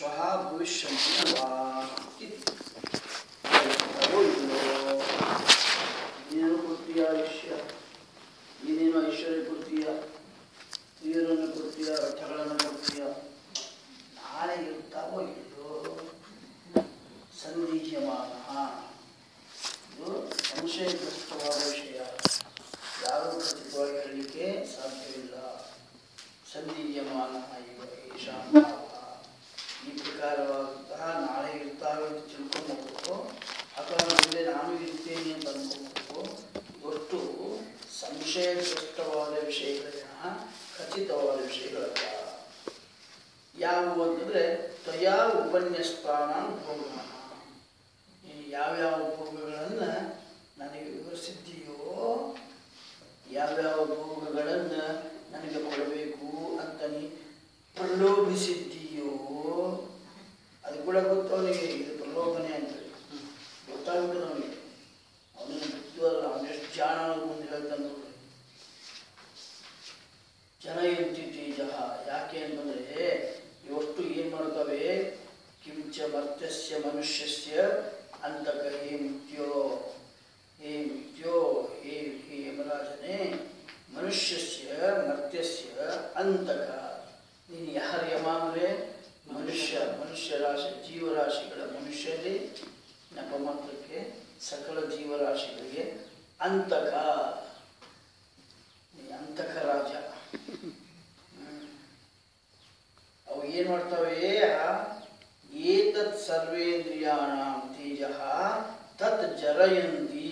ಶ್ವಃ ಭವಿಷ್ಯಂತಿ ವಾ ಇತಿ. ತಗೋಯ್ತು. ನೀನು ಕೊಡ್ತೀಯ ಆಯುಷ್ಯ ನೀನೇನು ಐಶ್ವರ್ಯ ಕೊಡ್ತೀಯ ನೀರನ್ನು ಕೊಡ್ತೀಯ ರಥಗಳನ್ನು ಕೊಡ್ತೀಯ ನಾಳೆ ಇರ್ತಾವೋ ಇಲ್ಲೋ ಸಂದಿಹ್ಯಮಾನ ಇದು ಸಂಶಯಗ್ರಸ್ತವಾದ ವಿಷಯ ಯಾರೂ ಖಚಿತವಾಗಿ ಹೇಳಲಿಕ್ಕೆ ಸಾಧ್ಯವಿಲ್ಲ ಸಂದಿಹ್ಯಮಾನ ಇವ ಏಷಾಂ ಭಾವ. ಈ ಪ್ರಕಾರವಾದಂತಹ ನಾಳೆ ಇರ್ತಾವೆ ಅಂತ ತಿಳ್ಕೊಂಡ್ಬೇಕು ಅಥವಾ ಮುಂದೆ ನಾನು ಇರ್ತೇನೆ ಅಂತ ಅನ್ಕೋಬೇಕು ಒಟ್ಟು ಸಂಶಯಗ್ರಸ್ತವಾದ ವಿಷಯಗಳ ಖಚಿತವಾದ ವಿಷಯಗಳಲ್ಲ ಯಾವುವು ಅಂತಂದ್ರೆ ತ್ವಯಾ ಉಪನ್ಯಸ್ತಾನ ಭೋಗಮಾನ ನೀನು ಯಾವ್ಯಾವ ಭೋಗಗಳನ್ನು ನನಗೆ ವಿವರಿಸಿದ್ದೀಯೋ ಯಾವ್ಯಾವ ಭೋಗಗಳನ್ನು ನನಗೆ ಕೊಡಬೇಕು ಅಂತ ನೀ ಪ್ರಲೋಭಿಸಿದ್ದೀಯೋ ಅದು ಕೂಡ ಗೊತ್ತು ಅವನಿಗೆ ಇದು ಪ್ರಲೋಭನೆ ಅಂತೇಳಿ ಗೊತ್ತಾಗ್ಬಿಟ್ಟು ಅವನಿಗೆ ಅವನಿಗೆ ಗೊತ್ತಲ್ಲ ಅವನು ಎಷ್ಟು ಜಾಣ ಅನ್ನೋದು ಮುಂದೆ ಹೇಳ್ತಾನೆ ನೋಡ್ರಿ ಜನಯಂತಿ ತೇಜ ಯಾಕೆ ಅಂತಂದ್ರೆ ಇವಷ್ಟು ಏನ್ ಮಾಡ್ತವೆ ಕಿಂಚ ಮರ್ತ್ಯಸ್ಯ ಮನುಷ್ಯಸ್ಯ ಅಂತಕ ಹೇ ಮೃತ್ಯೋ ಹೇ ಮೃತ್ಯೋ ಹೇ ಹೇ ಯಮರಾಜನೇ ಮನುಷ್ಯಸ್ಯ ಮರ್ತ್ಯಸ್ಯ ಅಂತಕ ನೀನು ಯಾರು ಯಮ ಅಂದ್ರೆ ಮನುಷ್ಯ ಮನುಷ್ಯ ರಾಶಿ ಜೀವರಾಶಿಗಳ ಮನುಷ್ಯರೇ ನಪಮಾತ್ರಕ್ಕೆ ಸಕಲ ಜೀವರಾಶಿಗಳಿಗೆ ಅಂತಕ ನೀ ಅಂತಕ ರಾಜ ಹ್ಮ್. ಅವು ಏನ್ ಮಾಡ್ತವೆ ಏತತ್ ಸರ್ವೇಂದ್ರಿಯಾಣಾಂ ತೇಜ ತತ್ ಜರಯಂತಿ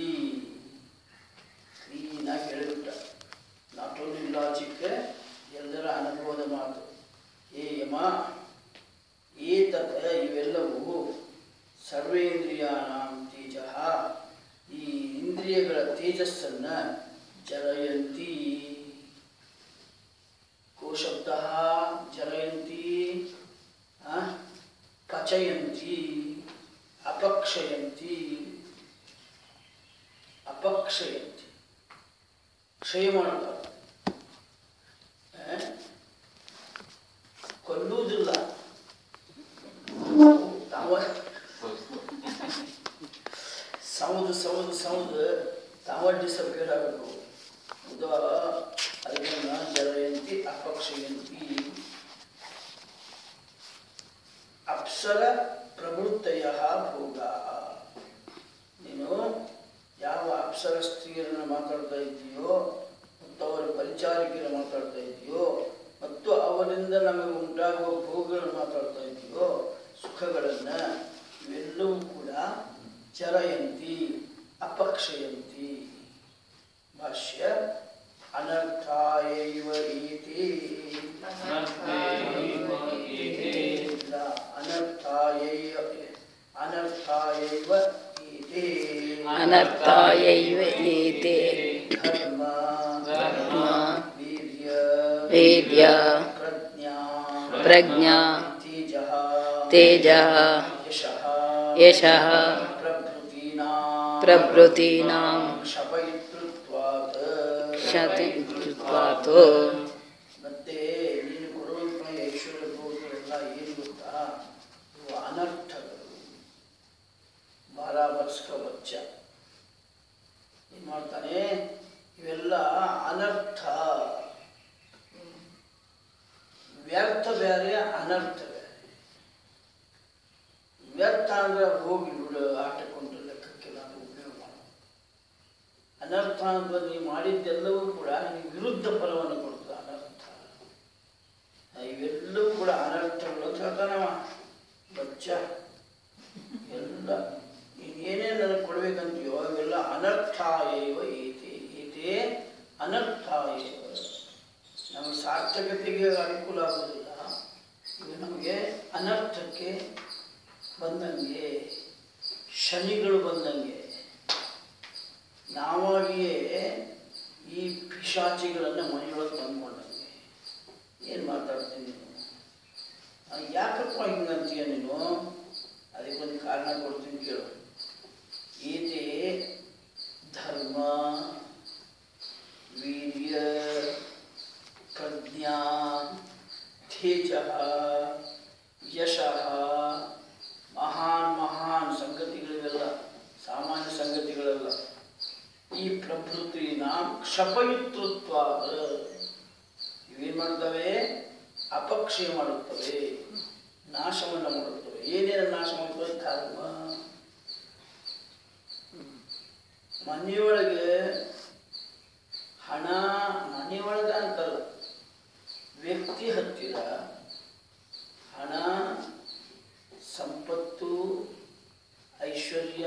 ಕ್ಲೀನಾಗಿ ಹೇಳಿಬಿಟ್ಟ ನಾಟ್ ಓನ್ಲಿ ಲಾಜಿಕ್ ಎಲ್ಲರ ಅನುಭವದ ಮಾತು ಏ ಯಮ ಏತತ್ ಇವೆಲ್ಲವೂ ಸರ್ವೇಂದ್ರಿಯಾಣಾಂ ತೇಜ ಈ ಇಂದ್ರಿಯಗಳ ತೇಜಸ್ಸನ್ನ ಜರಯಂತಿ ಕೋಶಬ್ದ ಜರಯಂತಿ ಆ, ಪಚಯಂತಿ ಅಪಕ್ಷಯಂತಿ ಅಪಕ್ಷಯಂತಿ ಕ್ಷಯ ಮಾಡ್ತಾರೆ ಆ? ಕೊಲ್ಲುವುದಿಲ್ಲ ತಾವ ಸೌದು ಸೌದು ಸೌದು ತಾವ ಡಿಸಪಿಯರ್ ಆಗಬೇಕು ಉದ ಅದನ್ನ ಜರಯಂತಿ ಅಪಕ್ಷಯಂತಿ ಅಪ್ಸರ ಪ್ರವೃತ್ತಯ ಭೋಗ ನೀನು ಯಾವ ಅಪ್ಸರ ಸ್ತ್ರೀಯರನ್ನು ಮಾತಾಡ್ತಾ ಇದ್ದೀಯೋ ಮತ್ತು ಅವರ ಪರಿಚಾರಿಕೆಯನ್ನು ಮಾತಾಡ್ತಾ ಇದೆಯೋ ಮತ್ತು ಅವರಿಂದ ನಮಗೆ ಉಂಟಾಗುವ ಭೋಗಗಳನ್ನು ಮಾತಾಡ್ತಾ ಇದೆಯೋ ಸುಖಗಳನ್ನು ಇವೆಲ್ಲವೂ ಕೂಡ ಚರಯಂತಿ ಅಪಕ್ಷಯಂತಿ ಭಾಷ್ಯ ಅನರ್ಥಾಯೈವ ಈತಿ ಇಲ್ಲ ಅನರ್ಥಾಯೈವ ಅನರ್ಥಾಯೈವ ಈತಿ ಅನರ್ಥಾಯೈವ ಏತೆ ಧರ್ಮ ಧರ್ಮ ವೀರ್ಯ ವೀರ್ಯ ಪ್ರಜ್ಞಾ ಪ್ರಜ್ಞಾ ತೇಜ ತೇಜ ಯಶಃ ಯಶಃ ಪ್ರಭೃತೀನಾಂ ಪ್ರಭೃತೀನಾಂ ಕ್ಷಪಯಿತೃತ್ವಾತ್ ಕ್ಷತಿತ್ವಾತ್ ಮತ್ತೆ ನೀನು ಕೊಡುವಂತಹ ಐಶ್ವರ್ಯ ಭೋಗಗಳೆಲ್ಲ ಏನು ಗೊತ್ತಾ ಇವು ಅನರ್ಥಗಳು ಬಾರಾ ವರ್ಷಕ ಬಚ್ಚ ಏನ್ ಮಾಡ್ತಾನೆ ಇವೆಲ್ಲ ಅನರ್ಥ ವ್ಯರ್ಥ ಬೇರೆ ಅನರ್ಥ ಬೇರೆ ವ್ಯರ್ಥ ಅಂದ್ರೆ ಹೋಗಿ ಬಿಡು ಆಟಕ್ಕೊಂದು ಲೆಕ್ಕಕ್ಕೆ ನಾನು ಉಪಯೋಗ ಮಾಡು ಅನರ್ಥ ಅಂದ್ರೆ ನೀವು ಮಾಡಿದ್ದೆಲ್ಲವೂ ಕೂಡ ನಿಮಗೆ ವಿರುದ್ಧ ಫಲವನ್ನು ಕೊಡ್ತದೆ ಅನರ್ಥ ಇವೆಲ್ಲವೂ ಕೂಡ ಅನರ್ಥಗಳು ಅಂತ ಹೇಳ್ತಾನವ ಬಚ್ಚ ಎಲ್ಲ ನೀನು ಏನೇನು ನನಗೆ ಕೊಡ್ಬೇಕಂತೀಯೋ ಇವೆಲ್ಲ ಅನರ್ಥಾಯವ ಏತೆ ಏತೆ ಅನರ್ಥಾಯವ ನಮ್ಮ ಸಾರ್ಥಕತೆಗೆ ಅನುಕೂಲ ಆಗೋದಿಲ್ಲ ಇದು ನಮಗೆ ಅನರ್ಥಕ್ಕೆ ಬಂದಂಗೆ ಶನಿಗಳು ಬಂದಂಗೆ ನಾವಾಗಿಯೇ ಈ ಪಿಶಾಚಿಗಳನ್ನು ಮನೆಯೊಳಗೆ ತಂದ್ಕೊಂಡಂಗೆ ಏನು ಮಾತಾಡ್ತೀನಿ ನೀನು ಆ, ಯಾಕಪ್ಪ ಹಿಂಗಂತೀಯ ನೀನು ಅದಕ್ಕೊಂದು ಕಾರಣ ಕೊಡ್ತೀನಿ ಕೇಳು ಏತೆ ಧರ್ಮ ವೀರ್ಯ ಪ್ರಜ್ಞಾ ತೇಜ ಯಶಃ ಕ್ಷಪಯುತೃತ್ವ ಇವೇನು ಮಾಡ್ತವೆ ಅಪಕ್ಷಯ ಮಾಡುತ್ತವೆ ನಾಶವನ್ನು ಮಾಡುತ್ತವೆ ಏನೇನು ನಾಶ ಮಾಡುತ್ತವೆ ಕರ್ಮ ಮನೆಯೊಳಗೆ ಹಣ ಮನೆಯೊಳಗೆ ಅಂತಲ್ಲ ವ್ಯಕ್ತಿ ಹತ್ತಿರ ಹಣ ಸಂಪತ್ತು ಐಶ್ವರ್ಯ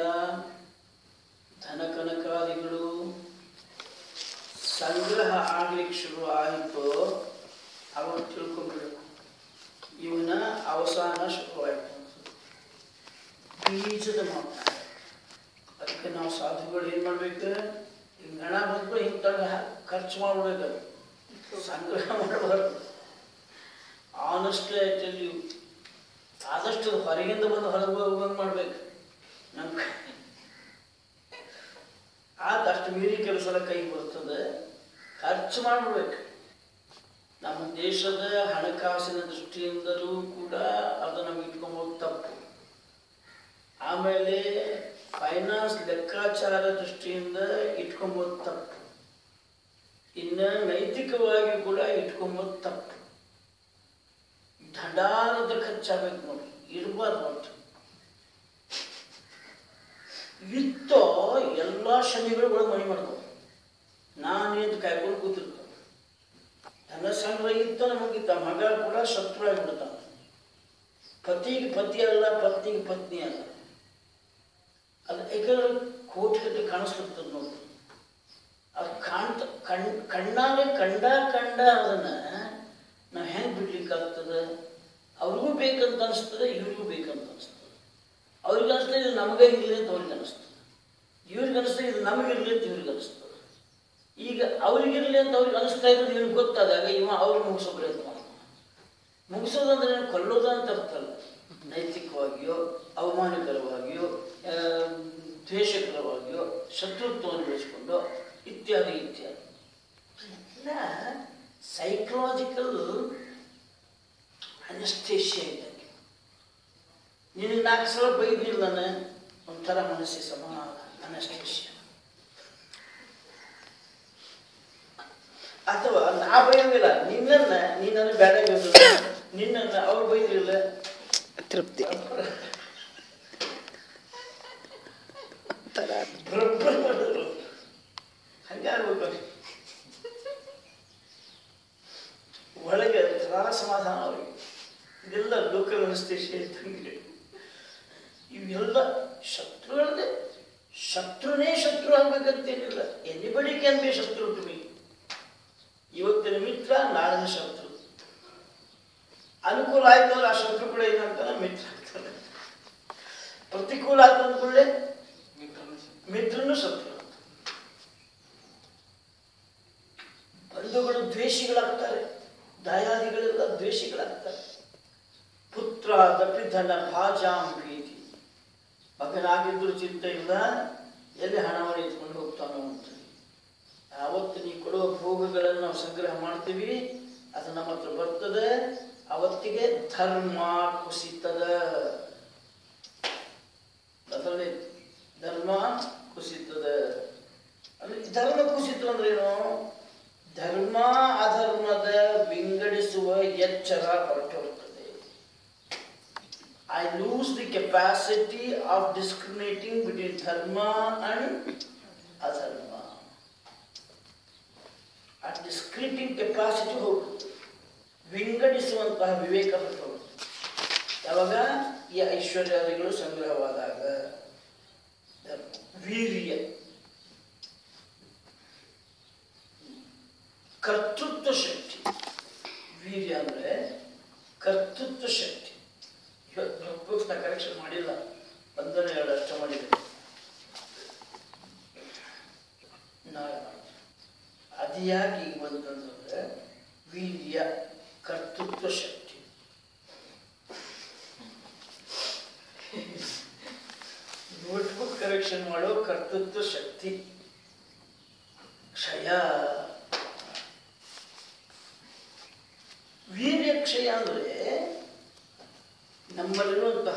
ಧನಕನಕಾದಿಗಳು ಸಂಗ್ರಹ ಆಗ್ಲಿಕ್ಕೆ ಶುರು ಆಯಿತು ಅವಾಗ ತಿಳ್ಕೊಂಡ್ಬಿಡ್ಬೇಕು ಇವನ ಅವಸಾನ ಶುರುವಾಯಿತು ಬೀಜದ ಮಾತನಾಡ ಅದಕ್ಕೆ ನಾವು ಸಾಧುಗಳು ಏನು ಮಾಡ್ಬೇಕು ಹಿಂಗೆ ಹಣ ಬಂದು ಹಿಂಗೆ ತಗ ಖರ್ಚು ಮಾಡ್ಬೇಕು ಸಂಗ್ರಹ ಮಾಡಬಾರ್ದು ಆನೆಸ್ಟ್ ಆ್ಯಕ್ಚುಲಿ ಆದಷ್ಟು ಹೊರಗಿಂದ ಬಂದು ಹೊರಗೆ ಹೋಗುವಂಗೆ ಮಾಡ್ಬೇಕು ನಮ್ಮ ಆದಷ್ಟು ಮೀರಿ ಕೆಲಸ ಕೈ ಬರ್ತದೆ ಖರ್ಚು ಮಾಡ್ಬೇಕು ನಮ್ಮ ದೇಶದ ಹಣಕಾಸಿನ ದೃಷ್ಟಿಯಿಂದಲೂ ಕೂಡ ಅದು ನಮ್ಗೆ ಇಟ್ಕೊಂಬೋದು ತಪ್ಪು ಆಮೇಲೆ ಫೈನಾನ್ಸ್ ಲೆಕ್ಕಾಚಾರ ದೃಷ್ಟಿಯಿಂದ ಇಟ್ಕೊಂಬೋದು ತಪ್ಪು ಇನ್ನು ನೈತಿಕವಾಗಿ ಕೂಡ ಇಟ್ಕೊಂಬೋದು ತಪ್ಪು ಧಡಾರದ ಖರ್ಚಾಗಬೇಕು ನೋಡಿ ಇರಬಾರ್ದು ಒಟ್ಟು ಇತ್ತೋ ಎಲ್ಲ ಶನಿಗಳು ಮನೆ ಮಾಡ್ತಾವೆ ನಾನೇನು ಕಾಯ್ಕೊಂಡು ಕೂತಿರ್ತಾವೆ ಧನ ಸಂಗ್ರಹ ಇತ್ತು ನಮಗಿತ್ತ ಮಗ ಕೂಡ ಶತ್ರು ಆಗಿಬಿಡ್ತಾನೆ ಪತಿಗೆ ಪತಿ ಅಲ್ಲ ಪತ್ನಿಗೆ ಪತ್ನಿ ಅಲ್ಲ ಅದು ಯಾಕಂದ್ರೆ ಕೋಟಿ ಕಟ್ಟಿ ಕಾಣಿಸ್ಲಿರ್ತದೆ ನೋಡಿ ಅದು ಕಾಣ್ತ ಕಣ್ ಕಣ್ಣಾಲೆ ಕಂಡ ಕಂಡ ಅದನ್ನ ನಾವು ಹೆಂಗೆ ಬಿಡ್ಲಿಕ್ಕಾಗ್ತದೆ ಅವ್ರಿಗೂ ಬೇಕಂತ ಅನಿಸ್ತದೆ ಇವ್ರಿಗೂ ಬೇಕಂತ ಅನಿಸ್ತದೆ ಅವ್ರಿಗೆ ಅನಿಸ್ತದೆ ಇದು ನಮಗೆ ಇರಲಿ ಅಂತ ಅವ್ರಿಗೆ ಅನಿಸ್ತದೆ ಇವ್ರಿಗೆ ಅನಿಸ್ತದೆ ಇದು ನಮಗಿರಲಿ ಅಂತ ಇವ್ರಿಗೆ ಅನಿಸ್ತದೆ ಈಗ ಅವ್ರಿಗಿರಲಿ ಅಂತ ಅವ್ರಿಗೆ ಅನಿಸ್ತಾ ಇರೋದು ಇವ್ರಿಗೆ ಗೊತ್ತಾದಾಗ ಇವ ಅವ್ರಿಗೆ ಮುಗಿಸೋ ಪ್ರಯತ್ನ ಮಾಡ್ತಾನೆ ಮುಗಿಸೋದಂದ್ರೆ ಏನು ಕೊಲ್ಲೋದು ಅಂತ ಅರ್ಥ ಅಲ್ಲ ನೈತಿಕವಾಗಿಯೋ ಅವಮಾನಕರವಾಗಿಯೋ ಆ, ದ್ವೇಷಕರವಾಗಿಯೋ ಶತ್ರುತ್ವವನ್ನು ಬೆಳೆಸಿಕೊಂಡು ಇತ್ಯಾದಿ ಇತ್ಯಾದಿ ಎಲ್ಲ ಸೈಕಲಾಜಿಕಲ್ ಅನಸ್ತೇಷಿಯ ಇದ್ದಂಗೆ ನಿನಗೆ ನಾಲ್ಕು ಸಲ ಬೈದಿಲ್ಲ ನಾನು ಒಂಥರ ಮನಸ್ಸಿಗೆ ಸಮಾಧಾನ ಅನಸ್ತೇಷಿಯ ಅಥವಾ ನಾ ಬೈಯೋದಿಲ್ಲ ನಿನ್ನನ್ನ ನೀನನ್ನು ಬೇಡ ಬೈದಿಲ್ಲ ನಿನ್ನನ್ನು ಅವ್ರು ಬೈದಿಲ್ಲ ತೃಪ್ತಿ ತರ ಬರೋಬ್ಬರಿ ಮಾಡಿದ್ರು ಹಂಗಾಗ್ಬೇಕು ಒಳಗೆ ಥರ ಸಮಾಧಾನ ಅವರಿಗೆ ಇದೆಲ್ಲ ಲೋಕಲ್ ಅನಸ್ತೇಷಿಯ ಇದ್ದಂಗೆ ಇವೆಲ್ಲ ಶತ್ರುಗಳದೇ ಶತ್ರುನೇ ಶತ್ರು ಆಗ್ಬೇಕಂತೇನಿಲ್ಲ ಎನಿಬಡಿ ಕ್ಯಾನ್ ಬಿ ಶತ್ರು ಟು ಮೀ ಇವತ್ತಿನ ಮಿತ್ರ ನಾಳಿನ ಶತ್ರು ಅನುಕೂಲ ಆಯ್ತು ಅಂದ್ರೆ ಆ ಶತ್ರು ಕೂಡ ಏನಾಗ್ತಾನೆ ಮಿತ್ರ ಆಗ್ತಾನೆ ಪ್ರತಿಕೂಲ ಆಯ್ತು ಅಂದ್ಕೊಳ್ಳೆ ಮಿತ್ರನು ಶತ್ರು ಬಂಧುಗಳು ದ್ವೇಷಿಗಳಾಗ್ತಾರೆ ದಾಯಾದಿಗಳೆಲ್ಲ ದ್ವೇಷಿಗಳಾಗ್ತಾರೆ ಪುತ್ರ ದಪಿಧನ ಭಾಜಾಂ ಭೀತಿ ಮಗನಾಗಿದ್ದರೂ ಚಿಂತೆ ಇಲ್ಲ ಎಲ್ಲಿ ಹಣವನ್ನು ಎತ್ಕೊಂಡು ಹೋಗ್ತಾನೋ ಅಂತ ಆವತ್ತು ನೀ ಕೊಡುವ ಭೋಗಗಳನ್ನು ನಾವು ಸಂಗ್ರಹ ಮಾಡ್ತೀವಿ ಅದು ನಮ್ಮ ಹತ್ರ ಬರ್ತದೆ ಅವತ್ತಿಗೆ ಧರ್ಮ ಕುಸಿತದ ಅದರಲ್ಲಿ ಧರ್ಮ ಕುಸಿತದ ಅಂದ್ರೆ ಧರ್ಮ ಕುಸಿತ ಅಂದ್ರೆ ಏನು ಧರ್ಮ ಅಧರ್ಮದ ವಿಂಗಡಿಸುವ ಎಚ್ಚರ ಹೊರಟೋಗ್ತದೆ I lose the capacity of discriminating between dharma and adharma ah ಡಿಸ್ಕ್ರಿಟಿಂಗ್ capacity ಹೋಗುತ್ತೆ ವಿಂಗಡಿಸುವಂತಹ ವಿವೇಕ ಹೊರಟೋಗುತ್ತೆ ಯಾವಾಗ ಈ ಐಶ್ವರ್ಯಾದಿಗಳು ಸಂಗ್ರಹವಾದಾಗ ಧರ್ಮ. ವೀರ್ಯ ಕರ್ತೃತ್ವ ಶಕ್ತಿ ವೀರ್ಯ ಅಂದ್ರೆ ಕರ್ತೃತ್ವ ಶಕ್ತಿ ಇವತ್ತು ಪುಸ್ತಕ ಕರೆಕ್ಷನ್ ಮಾಡಿಲ್ಲ ಒಂದನೇ ಎರಡು ಅಷ್ಟ ಮಾಡಿದೆ ನಾಳೆ ಮಾಡ್ತೀನಿ ಅದು ಯಾಕೆ ಈಗ ಬಂತಂದ್ರೆ ವೀರ್ಯ ಕರ್ತೃತ್ವ ಶಕ್ತಿ ನೋಟ್ಬುಕ್ ಕರೆಕ್ಷನ್ ಮಾಡೋ ಕರ್ತೃತ್ವ ಶಕ್ತಿ ಕ್ಷಯ ವೀರ್ಯ ಕ್ಷಯ ಅಂದರೆ ನಮ್ಮಲ್ಲಿರುವಂತಹ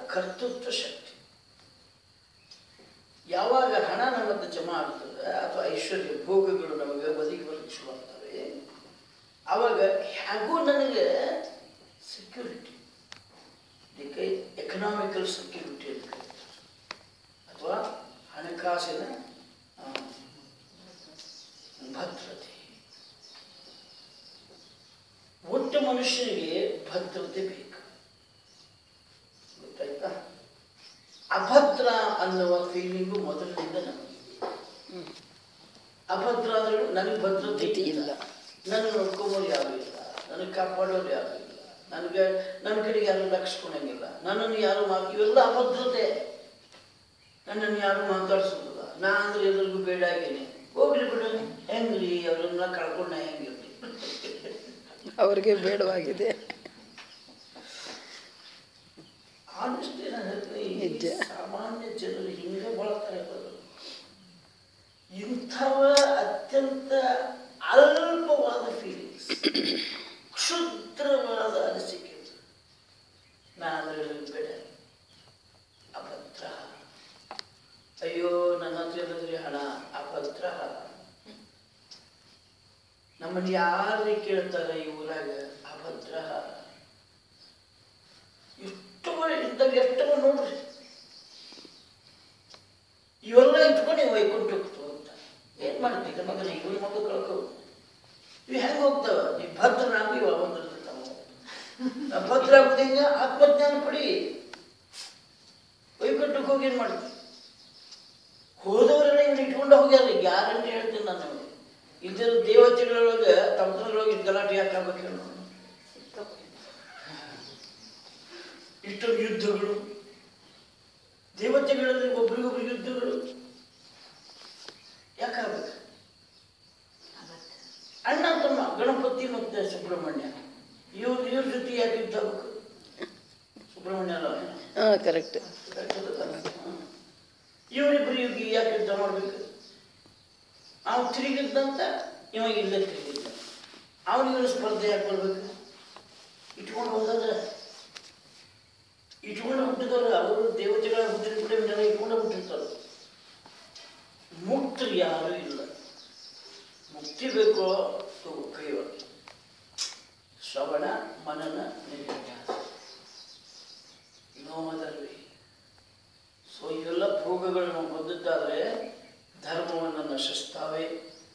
ಕರ್ತೃತ್ವ ಶಕ್ತಿ ಯಾವಾಗ ಹಣ ನಮ್ಮ ಹತ್ರ ಜಮಾ ಆಗ್ತದೆ ಅಥವಾ ಐಶ್ವರ್ಯ ಭೋಗಗಳು ನಮಗೆ ಒದಗಿ ಬರಲಿಕ್ಕೆ ಶುರು ಆಗ್ತವೆ ಆವಾಗ ಹೇಗೂ ನನಗೆ ಸೆಕ್ಯೂರಿಟಿ ಇದಕ್ಕೆ ಎಕನಾಮಿಕಲ್ ಸೆಕ್ಯೂರಿಟಿ ಅಂತ ಕರೀತಾರೆ ಅಥವಾ ಹಣಕಾಸಿನ ಆ, ಭದ್ರತೆ ಒಟ್ಟು ಮನುಷ್ಯನಿಗೆ ಭದ್ರತೆ ಬೇಕು ಗೊತ್ತಾಯ್ತಾ ಅಭದ್ರ ಅನ್ನುವ ಫೀಲಿಂಗು ಮೊದಲಿನಿಂದ ನಮಗೆ ಅಭದ್ರ ಅಂದ್ರೆ ನನಗೆ ಭದ್ರತೆ ಭದ್ರತೆ ಇಲ್ಲ ಇಲ್ಲ. ನನ್ನ ನೋಡ್ಕೊಂಬೋರು ಯಾರು ಇಲ್ಲ ನನಗೆ ಕಾಪಾಡೋರು ಯಾರು ಇಲ್ಲ ನನಗೆ ನನ್ನ ಕಡೆಗೆ ಯಾರು ಲಕ್ಷ ಕೊಡಂಗಿಲ್ಲ ನನ್ನನ್ನು ಯಾರು ಮಾತು ಇವೆಲ್ಲ ಅಭದ್ರತೆ ನನ್ನನ್ನು ಯಾರು ಮಾತಾಡ್ಸೋದಿಲ್ಲ ನಾ ಅಂದ್ರೆ ಎಲ್ರಿಗೂ ಬೇಡ ಆಗೇನೆ ಹೋಗ್ಲಿ ಬಿಡು ಹೆಂಗ್ರಿ ಅವ್ರನ್ನ ಕಳ್ಕೊಂಡು ನಾ ಹೆಂಗಿರ್ಲಿ ಅವ್ರಿಗೆ ಬೇಡವಾಗಿದೆ ಆನೆಸ್ಟ್ಲಿ ನಾನು ಹೇಳ್ತೀನಿ ಈ ನಿಜ. ಸಾಮಾನ್ಯ ಜನರು ಹಿಂಗೆ ಬಳಸ್ತಾ ಇರೋದು ಇಂಥವ ಅತ್ಯಂತ ಅಲ್ಪವಾದ ಫೀಲಿಂಗ್ಸ್ ಕ್ಷುದ್ರವಾದ ಅನಿಸಿಕೆ ನಾನು ಅದರಲ್ಲಿ ಬೇಡ ಅಭದ್ರ ಅಯ್ಯೋ ನನ್ನ ಹತ್ರ ಇರೋದ್ರಿ ಹಣ ಅಭದ್ರ ನಮ್ಮನ್ನು ಯಾರು ಕೇಳ್ತಾರೆ ಈ ಊರಾಗ ಅಭದ್ರ ಎಷ್ಟು ಇದ್ದಾಗ ಎಷ್ಟು ನೋಡ್ರಿ ಇವೆಲ್ಲ ಇಟ್ಕೊಂಡು ನೀವು ವೈಕುಂಠ ಹೋಗ್ತು ಅಂತ ಏನ್ ಮಾಡ್ತೀಗ ಮಗನ ಇವನ್ ಮಗ ಕಳ್ಕೊ ಇವು ಹೆಂಗ್ ಹೋಗ್ತಾವ ನೀ ಭದ್ರನಾಗಿ ಇವ ಬಂದಿರ್ತಾವ ಭದ್ರ ಆಗುದಿಂಗ ಆತ್ಮಜ್ಞಾನ ಪಡಿ ವೈಕುಂಠಕ್ಕೆ ಹೋಗಿ ಏನ್ ಮಾಡ್ತೀವಿ ಹೋದವರೆಲ್ಲ ಇವ್ನು ಇಟ್ಕೊಂಡು ಹೋಗ್ಯಾರ ಗ್ಯಾರಂಟಿ ಹೇಳ್ತೀನಿ ನಾನು ನಿಮಗೆ ಇಲ್ದಿರೋ ದೇವತೆಗಳೊಳಗೆ ತಮ್ಮದ್ರೊಳಗೆ ಗಲಾಟೆ ಯಾಕೆ ಆಗ್ಬೇಕು ಹೇಳು ನೋಡು. ಇಷ್ಟೊಂದು ಯುದ್ಧಗಳು ದೇವತೆಗಳಲ್ಲಿ ಒಬ್ರಿಗೊಬ್ರು ಯುದ್ಧಗಳು ಯಾಕಾಗಬೇಕು ಅಣ್ಣ ತಮ್ಮ ಗಣಪತಿ ಮತ್ತೆ ಸುಬ್ರಹ್ಮಣ್ಯ ಇವ್ರ ಇವ್ರ ಜೊತೆ ಯಾಕೆ ಯುದ್ಧ ಆಗ್ಬೇಕು ಸುಬ್ರಹ್ಮಣ್ಯ ಅಲ್ಲ ಹಾಂ ಕರೆಕ್ಟ್ ಇವರಿಬ್ಬರಿಗೆ ಯಾಕೆ ಯುದ್ಧ ಮಾಡ್ಬೇಕು ಅವ್ನು ತಿರುಗಿದ್ದಂತ ಇವ ಇಲ್ಲೇ ತಿರುಗಿದ್ದ ಅವನಿಗೆ ಸ್ಪರ್ಧೆ ಯಾಕೆ ಬರ್ಬೇಕು ಇಟ್ಕೊಂಡು ಹೋದ್ರೆ ಇಟ್ಕೊಂಡು ಹುಟ್ಟಿದವ್ರು ಅವರು ದೇವತೆಗಳ ಹುಟ್ಟಿದ ಕೂಡ ಇವನ್ನೆಲ್ಲ ಇಟ್ಕೊಂಡು ಹುಟ್ಟಿರ್ತಾರೆ ಮುಕ್ತರು ಯಾರು ಇಲ್ಲ ಮುಕ್ತಿ ಬೇಕೋ ತಗೋ ಕೈಯೊಳಗೆ ಶ್ರವಣ ಮನನ ನಿಧಿಧ್ಯಾಸ ನೋ ಅದರ್ ವೇ ಸೊ ಇವೆಲ್ಲ ಭೋಗಗಳು ನಾವು ಹೊಂದಿದ್ದಾದ್ರೆ ಧರ್ಮವನ್ನು ನಶಿಸ್ತಾವೆ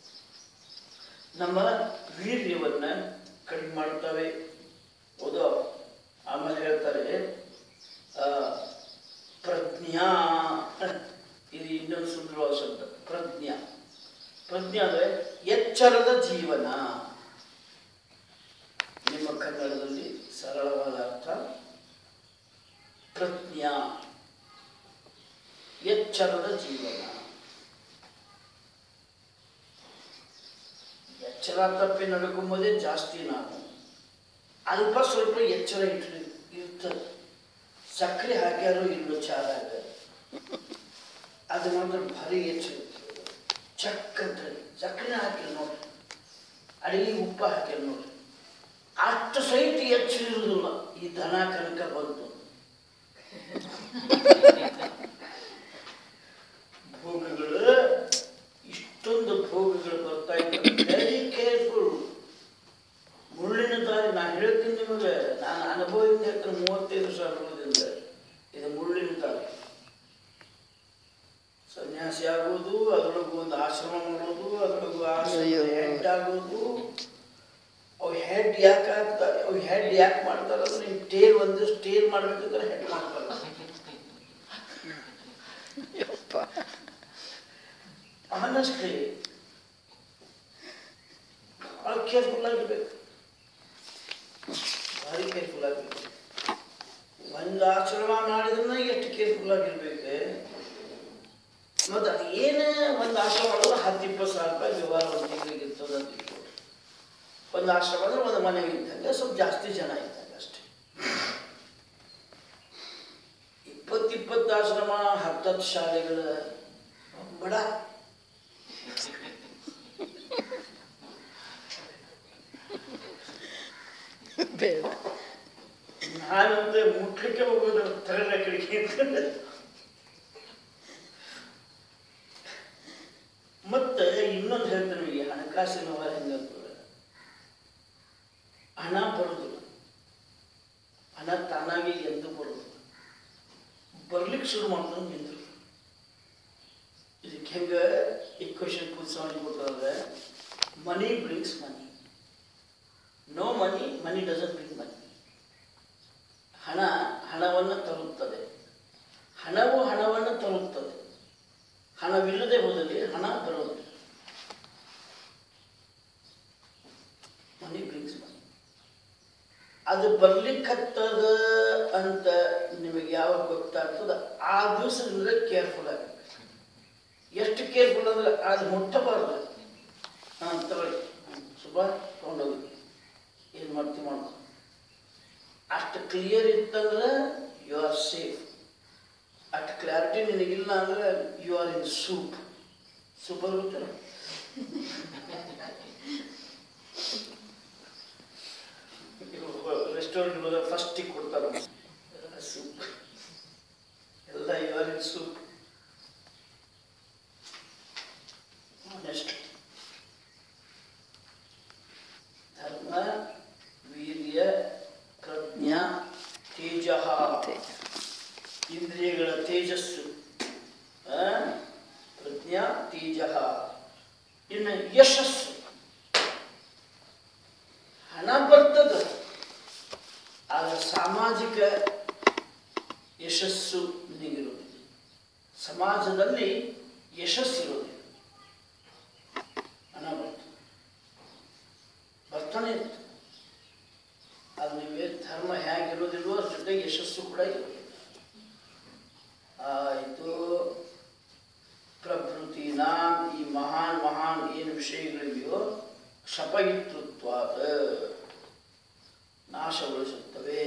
ನಮ್ಮ ವೀರ್ಯವನ್ನ ಕಡಿಮೆ ಮಾಡ್ತವೆ ಓದೋ ಆಮೇಲೆ ಹೇಳ್ತಾರೆ ಆ, ಪ್ರಜ್ಞಾ ಇದು ಇನ್ನೊಂದು ಸುಂದರವಾದ ಶಬ್ದ ಪ್ರಜ್ಞಾ ಪ್ರಜ್ಞೆ ಅಂದ್ರೆ ಎಚ್ಚರದ ಜೀವನ ನಿಮ್ಮ ಕನ್ನಡದಲ್ಲಿ ಸರಳವಾದ ಅರ್ಥ ಪ್ರಜ್ಞಾ ಎಚ್ಚರದ ಜೀವನ ಎಚ್ಚರ ತಪ್ಪಿ ನಡ್ಕೊಂಬೋದೇ ಜಾಸ್ತಿ ನಾವು ಅಲ್ಪ ಸ್ವಲ್ಪ ಎಚ್ಚರ ಇಟ್ಟು ಇರ್ತದೆ ಸಕ್ಕರೆ ಹಾಕ್ಯಾರೋ ಇಲ್ಲೋ ಚಾರಾಗ ಅದು ಮಾತ್ರ ಭಾರಿ ಎಚ್ಚರ ಇರ್ತದೆ ಚಕ್ ಅಂತ ಸಕ್ಕರೆ ಹಾಕಿಲ್ಲ ನೋಡ್ರಿ ಅಡಿಗೆ ಉಪ್ಪ ಹಾಕಿಲ್ಲ ನೋಡ್ರಿ ಅಷ್ಟು ಸಹಿತ ಎಚ್ಚರ ಇರುವುದಿಲ್ಲ ಈ ದನ ಕನಕ ಬಂತು ಭೋಗಗಳು ಇಷ್ಟೊಂದು ಭೋಗಗಳು ಬರ್ತಾ ಇದ್ದಾರೆ ವೆರಿ ಕೇರ್ಫುಲ್ ಮುಳ್ಳಿನ ದಾರಿ ನಾನು ಹೇಳ್ತೀನಿ ನಿಮಗೆ ನಾನು ಅನುಭವದಿಂದ ಹೇಳ್ತೀನಿ ಮೂವತ್ತೈದು ವರ್ಷ ಅನುಭವದಿಂದ ಇದು ಮುಳ್ಳಿನ ದಾರಿ ಸನ್ಯಾಸಿ ಆಗೋದು ಅದರೊಳಗೂ ಒಂದು ಆಶ್ರಮ ಮಾಡೋದು ಅದರೊಳಗೂ ಆಶ್ರಮ ಅಯ್ಯೋ. ಹೆಡ್ ಆಗೋದು ಅವು ಹೆಡ್ ಯಾಕೆ ಆಗ್ತಾರೆ ಅವು ಹೆಡ್ ಯಾಕೆ ಮಾಡ್ತಾರೆ ಅಂದ್ರೆ ನೀವು ಟೇಲ್ ಒಂದು ಸ್ಟೇಲ್ ಮಾಡ್ಬೇಕಂದ್ರೆ ಹೆಡ್ ಮಾಡ್ತಾರೆ ಯಪ್ಪ ಆನೆಸ್ಟ್ಲಿ ಭಾಳ ಕೇರ್ಫುಲ್ ಆಗಿರ್ಬೇಕು ಭಾರಿ ಕೇರ್ಫುಲ್ ಆಗಿರ್ಬೇಕು ಒಂದು ಆಶ್ರಮ ಮಾಡಿದ್ರೆ ಎಷ್ಟು ಕೇರ್ಫುಲ್ ಆಗಿರ್ಬೇಕು ಮತ್ತು ಅದು ಏನೇ ಒಂದು ಆಶ್ರಮ ಮಾಡಿದ್ರೆ ಹತ್ತು ಇಪ್ಪತ್ತು ಸಾವಿರ ರೂಪಾಯಿ ವ್ಯವಹಾರ ಒಂದು ತಿಂಗಳಿಗೆ ಇರ್ತದೆ ಅಂತ ಇಟ್ಕೊಳ್ಳಿ. ಒಂದು ಆಶ್ರಮ ಅಂದ್ರೆ ಒಂದು ಮನೆ ಇದ್ದಂಗೆ ಸ್ವಲ್ಪ ಜಾಸ್ತಿ ಜನ ಇದ್ದಂಗೆ ಅಷ್ಟೇ ಇಪ್ಪತ್ತು ಇಪ್ಪತ್ತು ಆಶ್ರಮ ಹತ್ತತ್ತು ಶಾಲೆಗಳ ಬಡ ಬೇಡ ನಾನಂದ್ರೆ ಮುಟ್ಲಿಕ್ಕೆ ಹೋಗೋದು ತಗಲ ಕಡೆಗೆ ಮತ್ತೆ ಈ ಇನ್ನೊಂದು ಹೇಳ್ತೇನೆ ನಿಮಗೆ ಹಣಕಾಸಿನ ವ್ಯವಹಾರ ಹೆಂಗಾಗ್ತದೆ ಹಣ ಬರೋದಿಲ್ಲ ಹಣ ತಾನಾಗಿ ಎಂದು ಬರೋದಿಲ್ಲ ಬರ್ಲಿಕ್ಕೆ ಶುರು ಮಾಡ್ತಾರೆ ನಿಂದ್ರು ಇದಕ್ಕೆ ಹೆಂಗೆ ಇಕ್ವೇಶನ್ ಪುಲ್ಸ ಮಾಡಿ ಕೊಡ್ತಾರೆ money brings money no money money doesn't bring money ಹಣ ಹಣವನ್ನು ತರುತ್ತದೆ ಹಣವು ಹಣವನ್ನು ತರುತ್ತದೆ ಹಣವಿಲ್ಲದೆ ಹೋದಲ್ಲಿ ಹಣ ಬರೋದಿಲ್ಲ ಮನಿ ಬ್ರಿಂಗ್ಸ್ ಮನಿ ಅದು ಬರ್ಲಿಕ್ಕತ್ತದ ಅಂತ ನಿಮಗೆ ಯಾವಾಗ ಗೊತ್ತಾಗ್ತದ ಆ ದಿವಸದಿಂದ ಕೇರ್ಫುಲ್ ಆಗಬೇಕು ಎಷ್ಟು ಕೇರ್ಫುಲ್ ಅಂದ್ರೆ ಅದು ಮುಟ್ಟಬಾರ್ದು ಹಾಂ ತಗೊಳ್ಳಿ ಸುಬ್ಬ ತೊಗೊಂಡೋಗಿ ಏನು ಮಾಡ್ತೀವಿ ಮಾಡ್ಕೊ ಅಷ್ಟು ಕ್ಲಿಯರ್ ಇತ್ತಂದ್ರೆ ಯು ಆರ್ ಸೇಫ್ ಅಷ್ಟು ಕ್ಲಾರಿಟಿ ನಿನಗಿಲ್ಲ ಅಂದ್ರೆ you are in soup super ಗೊತ್ತಲ್ಲ ರೆಸ್ಟೋರೆಂಟ್ ಹೋದಾಗ ಫಸ್ಟಿಗೆ ಕೊಡ್ತಾರೆ ಸೂಪ್ ಎಲ್ಲ you are in soup next ಧರ್ಮ ವೀರ್ಯ ಪ್ರಜ್ಞಾ ತೇಜ ತೇಜ. ಇಂದ್ರಿಯಗಳ ತೇಜಸ್ಸು ಆ? ಪ್ರಜ್ಞಾ ತೇಜ ಇನ್ನು ಯಶಸ್ಸು ಹಣ ಬರ್ತದ ಆದರೆ ಸಾಮಾಜಿಕ ಯಶಸ್ಸು ನಿನಗಿರುವುದಿಲ್ಲ ಸಮಾಜದಲ್ಲಿ ಯಶಸ್ಸಿರುವುದಿಲ್ಲ ಹಣ ಬರ್ತದೆ ಬರ್ತಾನೆ ಇರ್ತದೆ ಅದು ನಿಮಗೆ ಧರ್ಮ ಹೇಗಿರೋದಿಲ್ವೋ ಅದ್ರ ಜೊತೆಗೆ ಯಶಸ್ಸು ಕೂಡ ಇರೋದಿಲ್ಲ ಆಯಿತು ಪ್ರಕೃತಿನ ಈ ಮಹಾನ್ ಮಹಾನ್ ಏನು ವಿಷಯಗಳಿವೆಯೋ ಕ್ಷಪಯಿತೃತ್ವಾದ ನಾಶಗೊಳಿಸುತ್ತವೆ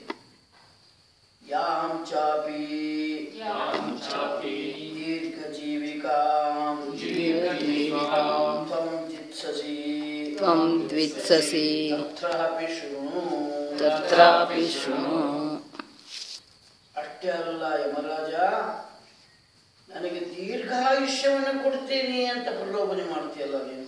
ಯಾಂ ಚಾಪಿ ಯಾಂ ಚಾಪಿ ದೀರ್ಘಜೀವಿಕಾಂ ದೀರ್ಘಜೀವಿಕಾಂ ತ್ವಂ ಜಿತ್ಸಸಿ ತ್ವಂ ದ್ವಿತ್ಸಸಿ ತತ್ರಾಪಿ ಶೃಣು ತತ್ರಾಪಿ ಶೃಣು ಅಷ್ಟೇ ಅಲ್ಲ ಯಮರಾಜ ನನಗೆ ದೀರ್ಘಾಯುಷ್ಯವನ್ನು ಕೊಡ್ತೀನಿ ಅಂತ ಪ್ರಲೋಭನೆ ಮಾಡ್ತೀಯಲ್ಲ ನೀನು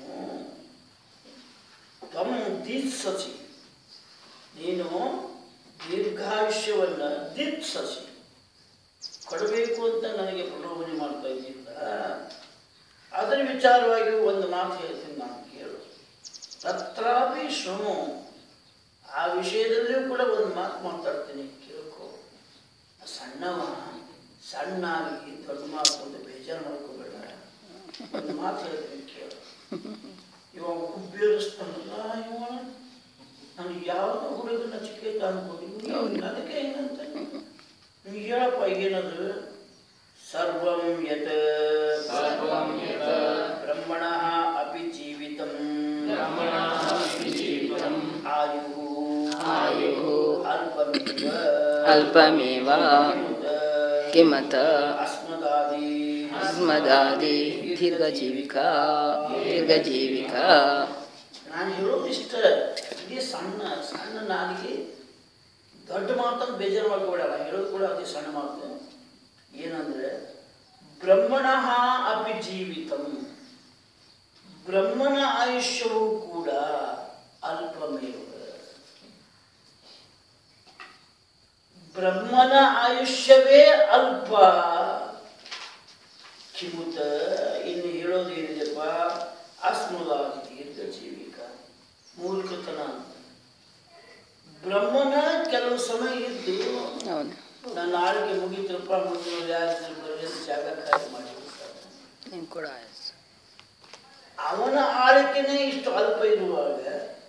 ತಮ್ಮ ದಿತ್ಸಸಿ ನೀನು ದೀರ್ಘಾಯುಷ್ಯವನ್ನು ದಿತ್ಸಸಿ ಕೊಡಬೇಕು ಅಂತ ನನಗೆ ಪ್ರಲೋಭನೆ ಮಾಡ್ತಾ ಇದ್ದಿಲ್ಲ ಅದರ ವಿಚಾರವಾಗಿ ಒಂದು ಮಾತು ಹೇಳ್ತೀನಿ ನಾನು ಕೇಳು ತತ್ರಾಪಿ ಶೃಣು ಆ ವಿಷಯದಲ್ಲಿಯೂ ಕೂಡ ಒಂದು ಮಾತು ಮಾತಾಡ್ತೀನಿ ಕೇಳ್ಕೊ ಸಣ್ಣವ ಸಣ್ಣಾಗಿ ದೊಡ್ಡ ಮಾತು ಅಂತ ಬೇಜಾರು ಮಾಡ್ಕೋಬೇಡ ಒಂದು ಮಾತು ಹೇಳ್ತೀನಿ ಕೇಳು ಇವಾಗ ಹುಬ್ಬೇರಿಸ್ತಾನಲ್ಲ ಇವ ನನಗೆ ಯಾವ್ದು ಹುಡುಗ ನಚಿಕೇತ ಅನ್ಕೊಂಡು ಅದಕ್ಕೆ ಏನಂತ ನಿಮ್ಗೆ ಹೇಳಪ್ಪ ಏನದು ಸರ್ವಂ ಯತ್ ಸರ್ವಂ ಯತ್ ಬ್ರಹ್ಮಣಃ ಅಪಿ ಜೀವಿತಂ ಬ್ರಹ್ಮಣಃ ಅಪಿ ಜೀವಿತಂ ಆಯುಃ ಆಯುಃ ಅಲ್ಪಮೇವ ಅಲ್ಪಮೇವ ಕಿಮತ ಅಸ್ಮದಾದಿ ಅಸ್ಮದಾದಿ ದೀರ್ಘಜೀವಿಕಾ ದೀರ್ಘಜೀವಿಕಾ ನಾನು ಹೇಳೋದಿಷ್ಟ ಇದೇ ಸಣ್ಣ ಸಣ್ಣ ನಾಲಿಗೆ ದೊಡ್ಡ ಮಾತನ್ನು ಬೇಜಾರು ಮಾಡ್ಕೋಬೇಡಲ್ಲ ಹೇಳೋದು ಕೂಡ ಅತಿ ಸಣ್ಣ ಮಾತು ಏನಂದ್ರೆ ಬ್ರಹ್ಮಣಃ ಅಪಿ ಜೀವಿತಂ ಬ್ರಹ್ಮನ ಆಯುಷ್ಯವೂ ಕೂಡ ಅಲ್ಪಮೇವ ಬ್ರಹ್ಮನ ಆಯುಷ್ಯವೇ ಅಲ್ಪ ಕಿಮುತ ಇನ್ನು ಹೇಳೋದು ಏನಿದೆಪ್ಪ ಅಸ್ಮದಾದಿ ದೀರ್ಘ ಜೀವಿಕ ಮೂರ್ಖತನ ಅಂತ ಬ್ರಹ್ಮನ ಕೆಲವು ಸಮಯ ಇದ್ದು ಹೌದು ನನ್ನ ಆಳ್ಗೆ ಮುಗಿತ್ರಪ್ಪ ಮುಂದಿನ ಯಾರು ಬರಲಿ ಜಾಗ ಖಾಲಿ ಮಾಡಿ ನೀನು ಕೂಡ ಆಯಸ್ಸು ಅವನ ಆಳ್ಕೆನೇ ಇಷ್ಟು ಅಲ್ಪ ಇರುವಾಗ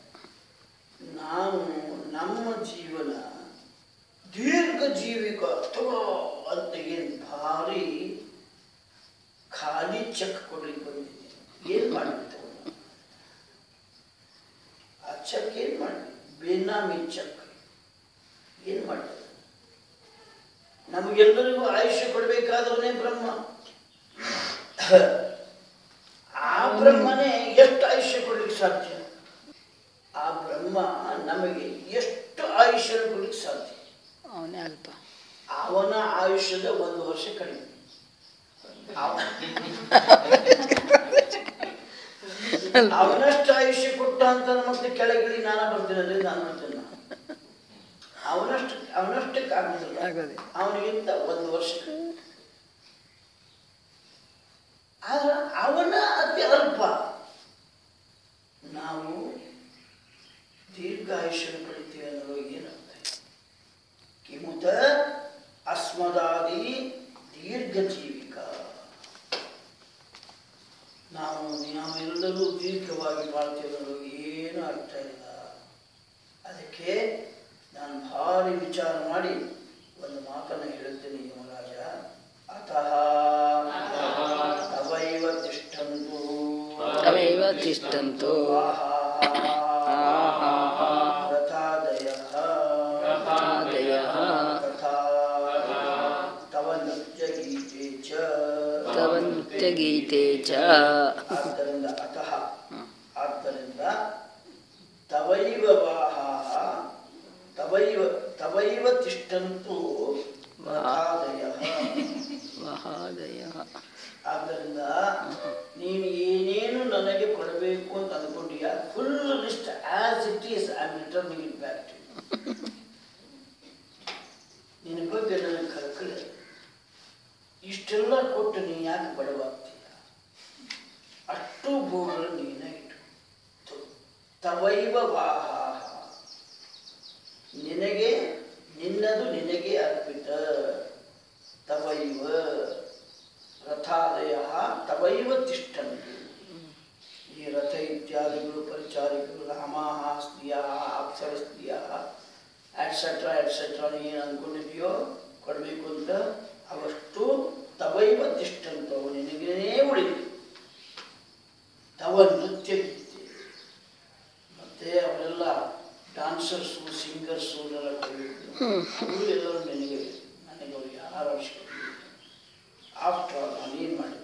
ನಾವು ನಮ್ಮ ಜೀವನ ದೀರ್ಘ ಜೀವಿಕ ತಗೋ ಅಂತ ಏನು ಭಾರಿ ಖಾಲಿ ಚೆಕ್ ಕೊಡ್ಲಿಕ್ಕೆ ಬಂದಿದ್ದೀನಿ ಏನು ಮಾಡ್ಬಿಟ್ಟು ಆ ಚೆಕ್ ಏನು ಮಾಡಿ ಬೇನಾಮಿ ಚೆಕ್ ಏನು ಮಾಡಿದೆ ನಮಗೆಲ್ಲರಿಗೂ ಆಯುಷ್ಯ ಕೊಡಬೇಕಾದವನೇ ಬ್ರಹ್ಮ ಆ ಬ್ರಹ್ಮನೇ ಎಷ್ಟು ಆಯುಷ್ಯ ಕೊಡ್ಲಿಕ್ಕೆ ಸಾಧ್ಯ ಆ ಬ್ರಹ್ಮ ನಮಗೆ ಎಷ್ಟು ಆಯುಷ್ಯ ಕೊಡ್ಲಿಕ್ಕೆ ಸಾಧ್ಯ ಅವನೇ ಅಲ್ಪ ಅವನ ಆಯುಷ್ಯದ ಒಂದು ವರ್ಷ ಕಡಿಮೆ ಅವ- ಅವನಷ್ಟು ಆಯುಷ್ಯ ಕೊಟ್ಟ ಅಂತ ಮತ್ತೆ ಕೆಳಗಿಳಿ ನಾನ ಬರ್ತಿರೋದ್ರಿಂದ ನಾನು ಬರ್ತೀನಿ ನಾನು. ಅವನಷ್ಟು ಅವನಷ್ಟಕ್ಕೆ ಆಗುದಿಲ್ಲ ಆಗೋದಿಲ್ಲ. ಅವನಿಗಿಂತ ಒಂದು ವರ್ಷ ಆದ್ರೆ ಅವನ ಅತಿ ಅಲ್ಪ ನಾವು ದೀರ್ಘಾಯುಷ್ಯ ಪಡಿತೀವಿ ಅನ್ನೋ ಏನರ್ಥ ಕಿಮುತ ಅಸ್ಮದಾದಿ ದೀರ್ಘ ಜೀವಿಕ ನಾವು ನಾವೆಲ್ಲರೂ ದೀರ್ಘವಾಗಿ ಬಾಳ್ತೇವೆ ಅನ್ನೋದು ಏನು ಅರ್ಥ ಇಲ್ಲ ಅದಕ್ಕೆ ನಾನು ಭಾರಿ ವಿಚಾರ ಮಾಡಿ ಒಂದು ಮಾತನ್ನು ಹೇಳುತ್ತೇನೆ ಯುವರಾಜ ಅತಃ ತವೈವ ತಿಷ್ಠಂತು ತವೈವ ತಿಷ್ಠಂತು ರಥಾದಯಃ ಆದಯಃ ತಥಾ ತವ ನೃತ್ಯಗೀತೆ ಚ ತವ ನೃತ್ಯಗೀತೆ ಚ ಆದ್ದರಿಂದ ಅತಃ ಆದ್ದರಿಂದ ತವೈವ ವಾಹಾಹ ತವೈವ ತವೈವ ತಿಷ್ಠಂತು ರಥಾದಯಃ ಮಹಾದಯ ಆದ್ದರಿಂದ ನೀನು ಏನೇನು ನನಗೆ ಕೊಡಬೇಕು ಅಂತ ಅಂದ್ಕೊಂಡೀಯ full list as it is I am returning it back to ನಿನ್ನ ಬಗ್ಗೆ ನನಗೆ ಕಳ್ಕಳಿ ಇಷ್ಟೆಲ್ಲ ಕೊಟ್ಟು ನೀ ಯಾಕೆ ಬಡವಾಗ್ತೀಯ ಅಷ್ಟು ಭೂಗಳು ನೀನೇ ಇಟ್ಟು ತವೈವ ವಾಹಾಹ ನಿನಗೆ ನಿನ್ನದು ನಿನಗೆ ಅರ್ಪಿತ ತವೈವ ರಥಾದಯ ತವೈವ ತಿಷ್ಠಂತು ಈ ರಥ ಇತ್ಯಾದಿಗಳು ಪರಿಚಾರಿಕರು ರಾಮಾಹ ಸ್ತ್ರೀಯ ಅಪ್ಸರ ಸ್ತ್ರೀಯ ಎಟ್ಸೆಟ್ರಾ ಎಟ್ಸೆಟ್ರಾ ಏನು ಅಂದ್ಕೊಂಡಿದೆಯೋ ಕೊಡಬೇಕು ಅಂತ ಅವಷ್ಟು ತವೈವ ತಿಷ್ಠಂತು ಅವು ನಿನಗೇ ಉಳಿದು ತವ ನೃತ್ಯ ಗೀತೆ ಮತ್ತೆ ಅವರೆಲ್ಲ ಡಾನ್ಸರ್ಸು ಸಿಂಗರ್ಸು ಎಲ್ಲ ಕೊಡಬೇಕು ಅವರು ಎಲ್ಲರೂ ನನಗೆ ನನಗೆ ಅವ್ರಿಗೆ ಯಾರು ಅವಶ್ಯಕತೆ ಆಫ್ಟರ್ ಆಲ್ ನಾನೇನು ಮಾಡಿದ್ದು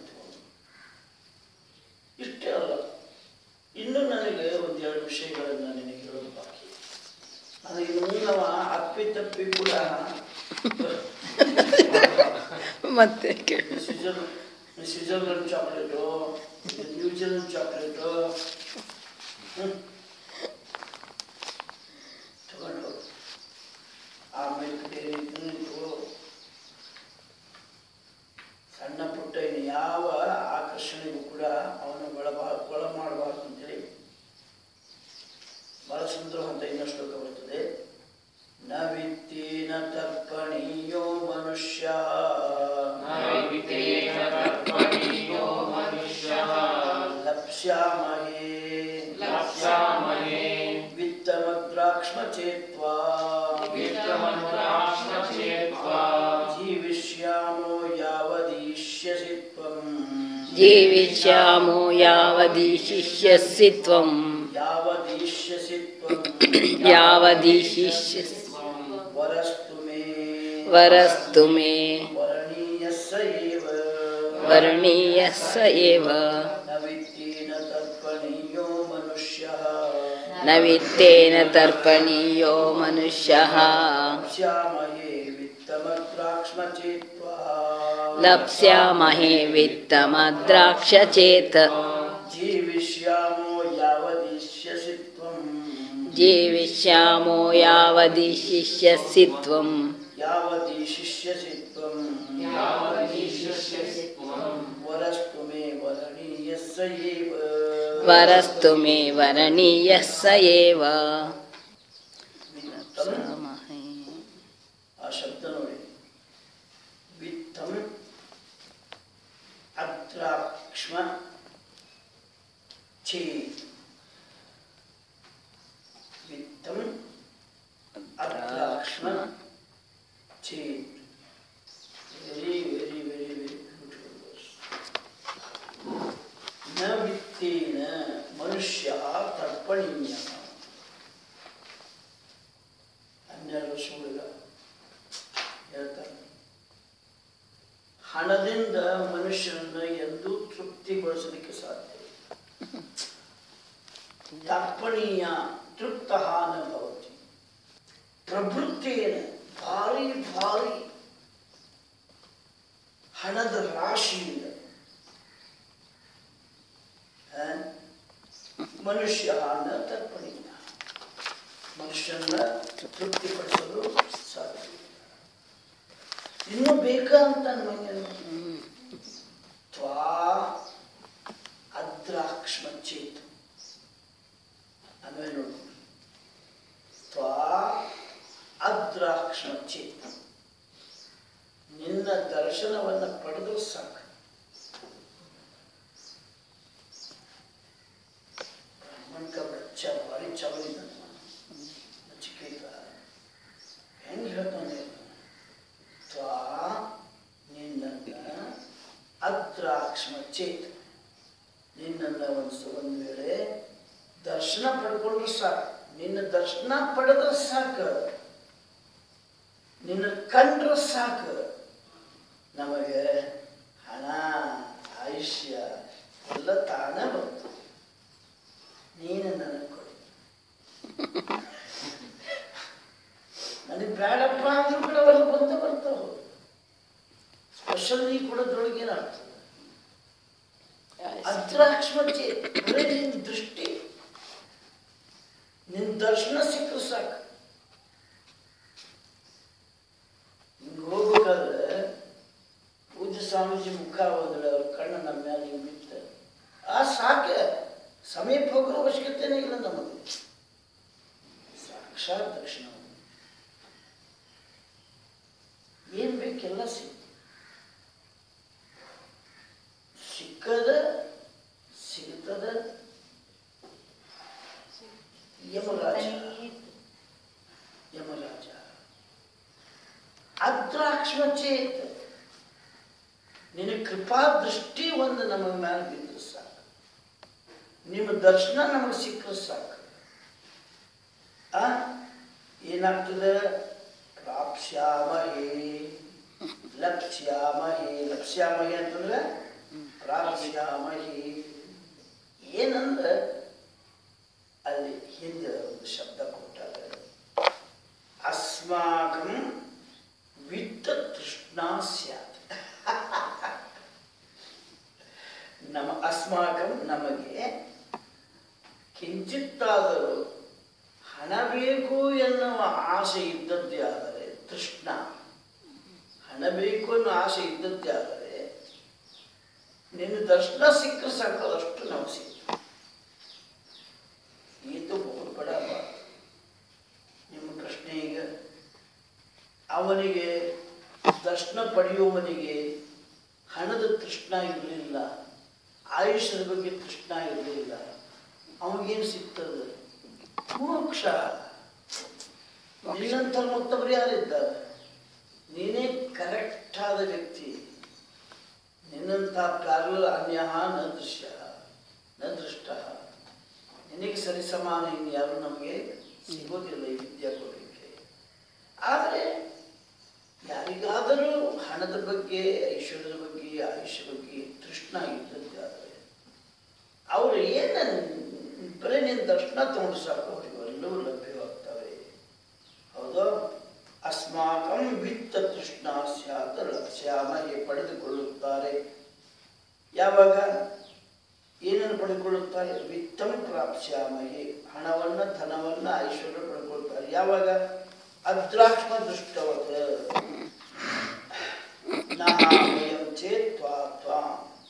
ಇಷ್ಟೇ ಅಲ್ಲ ಇನ್ನು ನನಗೆ ಒಂದೆರಡು ವಿಷಯಗಳನ್ನು ನಿನಗೆ ಹೇಳೋದು ಬಾಕಿ ಅದು ಇನ್ನು ಮುಂದವ ಅಪ್ಪಿ ತಪ್ಪಿ ಕೂಡ ಮತ್ತೆ ಕೇಳಿ Switzerland Switzerland chocolate New Zealand chocolate ತಗೊಂಡು ಆಮೇಲೆ ಡೈರಿ ಮಿಲ್ಕು ಸಣ್ಣ ಪುಟ್ಟ ಇನ್ನು ಯಾವ ಆಕರ್ಷಣೆಗೂ ಕೂಡ ಅವನು ಒಳಬಾ ಒಳ ಮಾಡಬಾರ್ದು ಅಂತೇಳಿ ಬಹಳ ಸುಂದರವಂತ ಇನ್ನಷ್ಟು ಶ್ಲೋಕ ಬರ್ತದೆ ನ ವಿತ್ತೇನ ತರ್ಪಣೀಯೋ ಮನುಷ್ಯ ನೈವಿತೇನ ತರ್ಪಣೀಯೋ ಮನುಷ್ಯಃ ಲಪ್ಸ್ಯಾಮಹೇ ಲಪ್ಸ್ಯಾಮಹೇ ವಿತ್ತಮದ್ರಾಕ್ಷ್ಮ ಚೇತ್ವಾ ವಿತ್ತಮನುರಾಶ್ಮಚೇತ್ವಾ ಜೀವಿಷ್ಯಾಮೋ ಯಾವದೀಷ್ಯಸಿ ತ್ವಂ ಜೀವಿಷ್ಯಾಮೋ ಯಾವದೀಶಿಷ್ಯಸಿ ತ್ವಂ ಯಾವದೀಷ್ಯಸಿ ತ್ವಂ ಯಾವದೀಶಿಷ್ಯಸಿ ವರಸ್ತು ಮೇ ವರಸ್ತು ಮೇ ವರಣೀಯ ಸ ಏವ ವರ್ಣೀಯ ಸ ಏವ ನ ವಿತ್ತೇನ ತರ್ಪಣೀಯೋ ಮನುಷ್ಯಃ ನ ವಿತ್ತೇನ ತರ್ಪಣೀಯೋ ಮನುಷ್ಯಃ ಶ್ಯಾಮಹೇ ವಿತ್ತಮದ್ರಾಕ್ಷ್ಮ ಚೇತ್ವಾ ಲಪ್ಸ್ಯಾಮಹೇ ವಿತ್ತಮದ್ರಾಕ್ಷ ಚೇತ ಜೀವಿಷ್ಯಾಮೋ ಯಾವದೀಷ್ಯಸಿ ತ್ವಂ ಜೀವಿಷ್ಯಾಮೋ ಯಾವದೀಶಿಷ್ಯಸಿ ತ್ವಂ ಯಾವದೀಶಿಷ್ಯಸಿ ತ್ವಂ ಯಾವದೀಶಿಷ್ಯಸಿ ತ್ವಂ ವರಸ್ತು ಮೇ ವರಣೀಯ ಸ ಏವ ವರಸ್ತು ಮೇ ವರಣೀಯ ಸ ಏವ ವಿತ್ತಂ ಲಪ್ಸ್ಯಾಮಹೇ ಆ ಶಬ್ದ ನೋಡಿ ವಿತ್ತಂ ಅತ್ರಾಕ್ಷ್ಮ ಚೇತ್ ವಿತ್ತಂ ಅತ್ರಾಕ್ಷ್ಮ ಚೇತ್ very very very very beautiful ನ ವಿತ್ತೇನ ಮನುಷ್ಯ ತರ್ಪಣೀಯ ಹನ್ನೆರಡು ಸುಳ್ಳ ಹೇಳ್ತಾರೆ ಹಣದಿಂದ ಮನುಷ್ಯನನ್ನ ಎಂದೂ ತೃಪ್ತಿಗೊಳಿಸಲಿಕ್ಕೆ ಸಾಧ್ಯ ಇಲ್ಲ. ತರ್ಪಣೀಯ ತೃಪ್ತ ನ ಭವತಿ ಪ್ರವೃತ್ತಿಯೇನ ಭಾರಿ ಭಾರಿ ಹಣದ ರಾಶಿಯಿಂದ ಆ, ಮನುಷ್ಯ ನ ತರ್ಪಣೀಯ ಮನುಷ್ಯನ ತೃಪ್ತಿಪಡಿಸಲು ಸಾಧ್ಯ ಇನ್ನೂ ಬೇಕಾ ಅಂತ ನಮಗೆ ತ್ವಾ ಅದ್ರಾಕ್ಷ್ಮಚೇತ್ ಆಮೇಲೆ ನೋಡು ತ್ವಾ ಅದ್ರಾಕ್ಷ್ಮಚೇತ್ ನಿನ್ನ ದರ್ಶನವನ್ನು ಪಡೆದು ಸಾಕು ಬ್ರಾಹ್ಮಣ का बच्चा ಭಾರಿ ಚಲೋ ಇದ್ದಾನೆ ನಚಿಕೇತ ಹೆಂಗೆ ಹೇಳ್ತಾನೆ ತ್ವಾ ನಿನ್ನನ್ನ ಅದ್ರಾಕ್ಷ್ಮ ಚೇತ್ ನಿನ್ನನ್ನ ಒಂದು ಒಂದು ವೇಳೆ ದರ್ಶನ ಪಡ್ಕೊಂಡ್ರೆ ಸಾಕು ನಿನ್ನ ದರ್ಶನ ಪಡೆದ್ರೆ ಸಾಕು ನಿನ್ನ ಕಂಡ್ರೆ ಸಾಕು ನಮಗೆ ಹಣ ಆಯುಷ್ಯ ಎಲ್ಲ ತಾನೇ ಬಂತು ನೀನು ನನಗೆ ಕೊಡಿ ನನಗೆ ಬೇಡಪ್ಪ ಅಂದ್ರೂ ಕೂಡ ಅವೆಲ್ಲ ಬಂದೇ ಬರ್ತಾವೆ ಸ್ಪೆಷಲ್ ನೀ ಕೊಡೋದ್ರೊಳಗೆ ಏನಾಗ್ತದೆ ಅದ್ರಾಕ್ಷ್ಮತೆ ಬರೀ ನಿನ್ನ ದೃಷ್ಟಿ ನಿನ್ನ ದರ್ಶನ ಸಿಕ್ಕರು ಸಾಕು ಹಿಂಗೆ ಹೋಗ್ಬೇಕಾದ್ರೆ ಪೂಜ್ಯ ಸ್ವಾಮೀಜಿ ಮುಖ ಹೋದ್ರೆ ಅವ್ರ ಕಣ್ಣು ನಮ್ಮ ಮೇಲೆ ಹಿಂಗೆ ಬಿತ್ತು ಆ ಸಾಕೆ ಸಮೀಪ ಹೋಗೋ ಅವಶ್ಯಕತೆನೇ ಇಲ್ಲ ನಮಗೆ ಸಾಕ್ಷಾತ್ ದರ್ಶನ ಏನು ಬೇಕೆಲ್ಲ ಸಿಕ್ತು ಸಿಕ್ಕದ ಸಿಗ್ತದ ಯಮರಾಜ ಯಮರಾಜ ಅದ್ರಾಕ್ಷ್ಮಚೇತ್ ನಿನ್ನ ಕೃಪಾ ದೃಷ್ಟಿ ಒಂದು ನಮ್ಮ ಮೇಲೆ ಬಿದ್ದರೆ ಸಾಕು ನಿಮ್ಮ ದರ್ಶನ ನಮಗೆ ಸಿಕ್ಕರೆ ಸಾಕು ಆ ಏನಾಗ್ತದೆ ಪ್ರಾಪ್ಸ್ಯಾಮಹೇ ಲಕ್ಷ್ಯಾಮಹೇ ಲಕ್ಷ್ಯಾಮಹೇ ಅಂತಂದ್ರೆ ಪ್ರಾಪ್ಸ್ಯಾಮಹೇ ಏನಂದ್ರೆ ಅಲ್ಲಿ ಹಿಂದೆ ಒಂದು ಶಬ್ದ ಕೊಟ್ಟಾರೆ ಅಸ್ಮಾಕಂ ವಿತ್ತ ತೃಷ್ಣಾ ಸ್ಯಾತ್ ನಮ್ಮ ಅಸ್ಮಾಕಂ ನಮಗೆ ಕಿಂಚಿತ್ತಾದರೂ ಹಣ ಬೇಕು ಎನ್ನುವ ಆಸೆ ಇದ್ದದ್ದೇ ಆದರೆ ತೃಷ್ಣ ಹಣ ಬೇಕು ಅನ್ನೋ ಆಸೆ ಇದ್ದದ್ದೇ ಆದರೆ ನಿನ್ನ ದರ್ಶನ ಸಿಕ್ಕರೆ ಸಾಕು ಅದಷ್ಟು ನಾವು ಸಿಕ್ತು ಈತು ಬಹು ಬಡ ಬಾತ್. ನಿಮ್ಮ ಪ್ರಶ್ನೆ ಈಗ ಅವನಿಗೆ ದರ್ಶನ ಪಡೆಯುವವನಿಗೆ ಹಣದ ತೃಷ್ಣ ಇರಲಿಲ್ಲ ಆಯುಷ್ಯದ ಬಗ್ಗೆ ತೃಷ್ಣ ಇರಲಿಲ್ಲ ಅವನಿಗೇನು ಸಿಗ್ತದೆ ಮೋಕ್ಷ ನಿನ್ನಂಥ ಮತ್ತೊಬ್ಬರು ಯಾರಿದ್ದಾರೆ ನೀನೇ ಕರೆಕ್ಟ್ ಆದ ವ್ಯಕ್ತಿ ನಿನ್ನಂಥ ಪ್ಯಾರಲ್ ಅನ್ಯ ನ ದೃಶ್ಯ ನ ದೃಷ್ಟ ನಿನಗೆ ಸರಿಸಮಾನ ಇನ್ನು ಯಾರು ನಮಗೆ ಸಿಗೋದಿಲ್ಲ ಈ ವಿದ್ಯೆ ಕೊಡಲಿಕ್ಕೆ ಆದರೆ ಯಾರಿಗಾದರೂ ಹಣದ ಬಗ್ಗೆ ಐಶ್ವರ್ಯದ ಬಗ್ಗೆ ಆಯುಷ್ಯ ಬಗ್ಗೆ ತೃಷ್ಣ ಇದ್ದದ್ದಾದರೆ ಅವರು ಏನು ಬರೀ ನಿನ್ನ ದರ್ಶನ ತಗೊಂಡು ಸಾಕು ಅವರಿಗೆ ಎಲ್ಲವೂ ಲಭ್ಯವಾಗ್ತವೆ ಹೌದು ಅಸ್ಮಾಕಂ ವಿತ್ತ ತೃಷ್ಣ ಸ್ಯಾತ ಲಕ್ಷ್ಯಾಮಹೆ ಪಡೆದುಕೊಳ್ಳುತ್ತಾರೆ ಯಾವಾಗ ಏನನ್ನು ಪಡೆದುಕೊಳ್ಳುತ್ತಾರೆ ವಿತ್ತಂ ಪ್ರಾಪ್ಸ್ಯಾಮಹೆ ಹಣವನ್ನು ಧನವನ್ನು ಐಶ್ವರ್ಯ ಪಡೆದುಕೊಳ್ತಾರೆ ಯಾವಾಗ ಅದ್ರಾಕ್ಷ್ಮ ದೃಷ್ಟವತ್ ನಾಹಂ ಚೇತ್ ತ್ವಾ ತ್ವಾಂ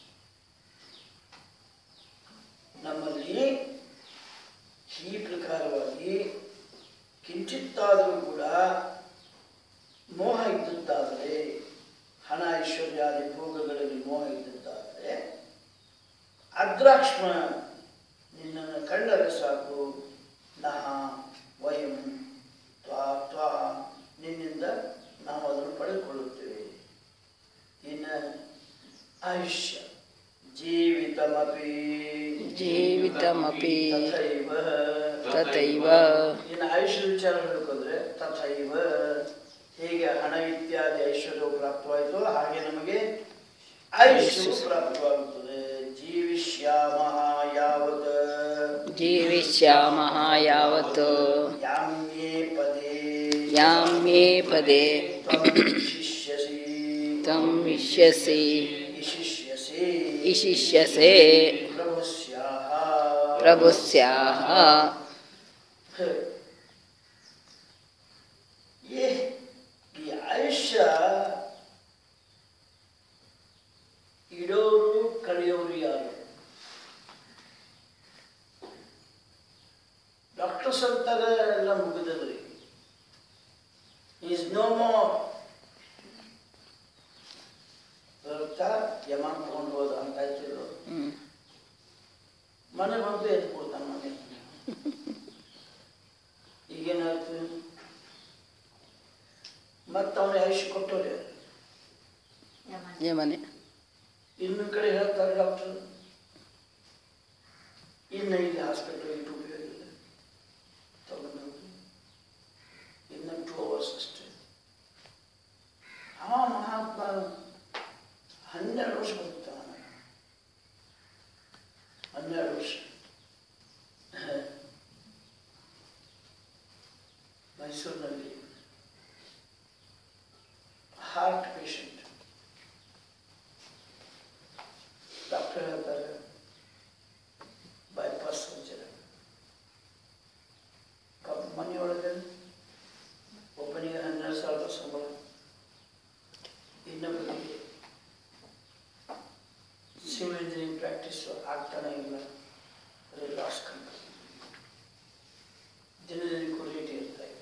ನಮ್ಮಲ್ಲಿ ಈ ಪ್ರಕಾರವಾಗಿ ಕಿಂಚಿತ್ತಾದರೂ ಕೂಡ ಮೋಹ ಇದ್ದದ್ದಾದರೆ ಹಣ ಐಶ್ವರ್ಯಾದಿ ಭೋಗಗಳಲ್ಲಿ ಮೋಹ ಇದ್ದದ್ದಾದರೆ ಅದ್ರಾಕ್ಷ್ಮ ನಿನ್ನನ್ನು ಕಂಡರೆ ಸಾಕು ನಹ ವಯಂ ತ್ವಾ ತ್ವಾ ನಿನ್ನಿಂದ ನಾವು ಅದನ್ನು ಪಡೆದುಕೊಳ್ಳುತ್ತೇವೆ ಇನ್ನು ಆಯುಷ್ಯ ಜೀವಿತಮಪಿ ಜೀವಿತಮಪಿ ತಥೈವ ತಥೈವ ಇನ್ನು ಆಯುಷ್ಯ ವಿಚಾರ ಹೇಳಬೇಕಂದ್ರೆ ತಥೈವ ಹೇಗೆ ಹಣ ಇತ್ಯಾದಿ ಐಶ್ವರ್ಯವು ಪ್ರಾಪ್ತವಾಯಿತು ಹಾಗೆ ನಮಗೆ ಆಯುಷ್ಯವು ಪ್ರಾಪ್ತವಾಗುತ್ತದೆ ಜೀವಿಷ್ಯಾಮ ಯಾವತ್ ಜೀವಿಷ್ಯಾಮಃ ಯಾವತ್ತು ಯಾಮ್ಯೇ ಪದೇ ಯಾಮ್ಯೇ ಪದೇ ತ್ವಂ ಶಿಷ್ಯಸಿ ತ್ವಂ ವಿಶ್ಯಸಿ ಇಶಿಷ್ಯಸಿ ಇಶಿಷ್ಯಸೆ ಪ್ರಭುಸ್ಯಾಹ ಪ್ರಭುಸ್ಯಾಹ ಹ. ಏ ಈ ಆಯುಷ್ಯ ಇಡೋರು ಕಳೆಯೋರು ಯಾರು ಡಾಕ್ಟರ್ಸ್ ಅಂತಾರೆ ಎಲ್ಲ ಮುಗಿದದ್ರಿ ಈಸ್ ನೋ ಮೋರ್ ಬರ್ತಾ ಯಮ ತಗೊಂಡು ಹೋದ ಅಂತ ಆಯ್ತಿದ್ರು ಹ್ಮ್. ಮನೆ ಬಂದು ಎದ್ದು ಕೊಡ್ತಾನೆ ಮನೆ ಈಗೇನಾಯ್ತು ಮತ್ತೆ ಅವನ ಆಯುಷ್ಯ ಕೊಟ್ಟವ್ರೆ ಯಮನೆ ಇನ್ನೊಂದು ಕಡೆ ಹೇಳ್ತಾರೆ ಡಾಕ್ಟರ್ ಇನ್ನು ಇಲ್ಲಿ ಹಾಸ್ಪಿಟಲ್ ಇಟ್ಟು ಉಪಯೋಗ ಇಲ್ಲ ತಗೊಂಡೋಗಿ ಇನ್ನು ಟೂ ಅವರ್ಸ್ ಅಷ್ಟೇ ಅವ ಮಹಾತ್ಮ ಹನ್ನೆರಡು ವರ್ಷ ಬದುಕ್ತಾನ ಹನ್ನೆರಡು ವರ್ಷ ಮೈಸೂರಿನಲ್ಲಿ ಹಾರ್ಟ್ ಪೇಷಂಟ್ ಡಾಕ್ಟರ್ ಹೇಳ್ತಾರೆ ಬೈಪಾಸ್ ಸರ್ಜರಿ ಪಾಪ ಮನೆಯೊಳಗೆ ಒಬ್ಬನಿಗೆ ಹನ್ನೆರಡು ಸಾವಿರದ ಸಂಬಳ ಇನ್ನೊಬ್ಬನಿಗೆ ಸಿವಿಲ್ ಇಂಜಿನಿಯರಿಂಗ್ ಪ್ರಾಕ್ಟೀಸ್ ಆಗ್ತಾನೆ ಇಲ್ಲ ಅದೇ ಲಾಸ್ ಕಂಪನಿ ದಿನದಿನಕ್ಕೂ ರೇಟ್ ಇರ್ತಾ ಇದೆ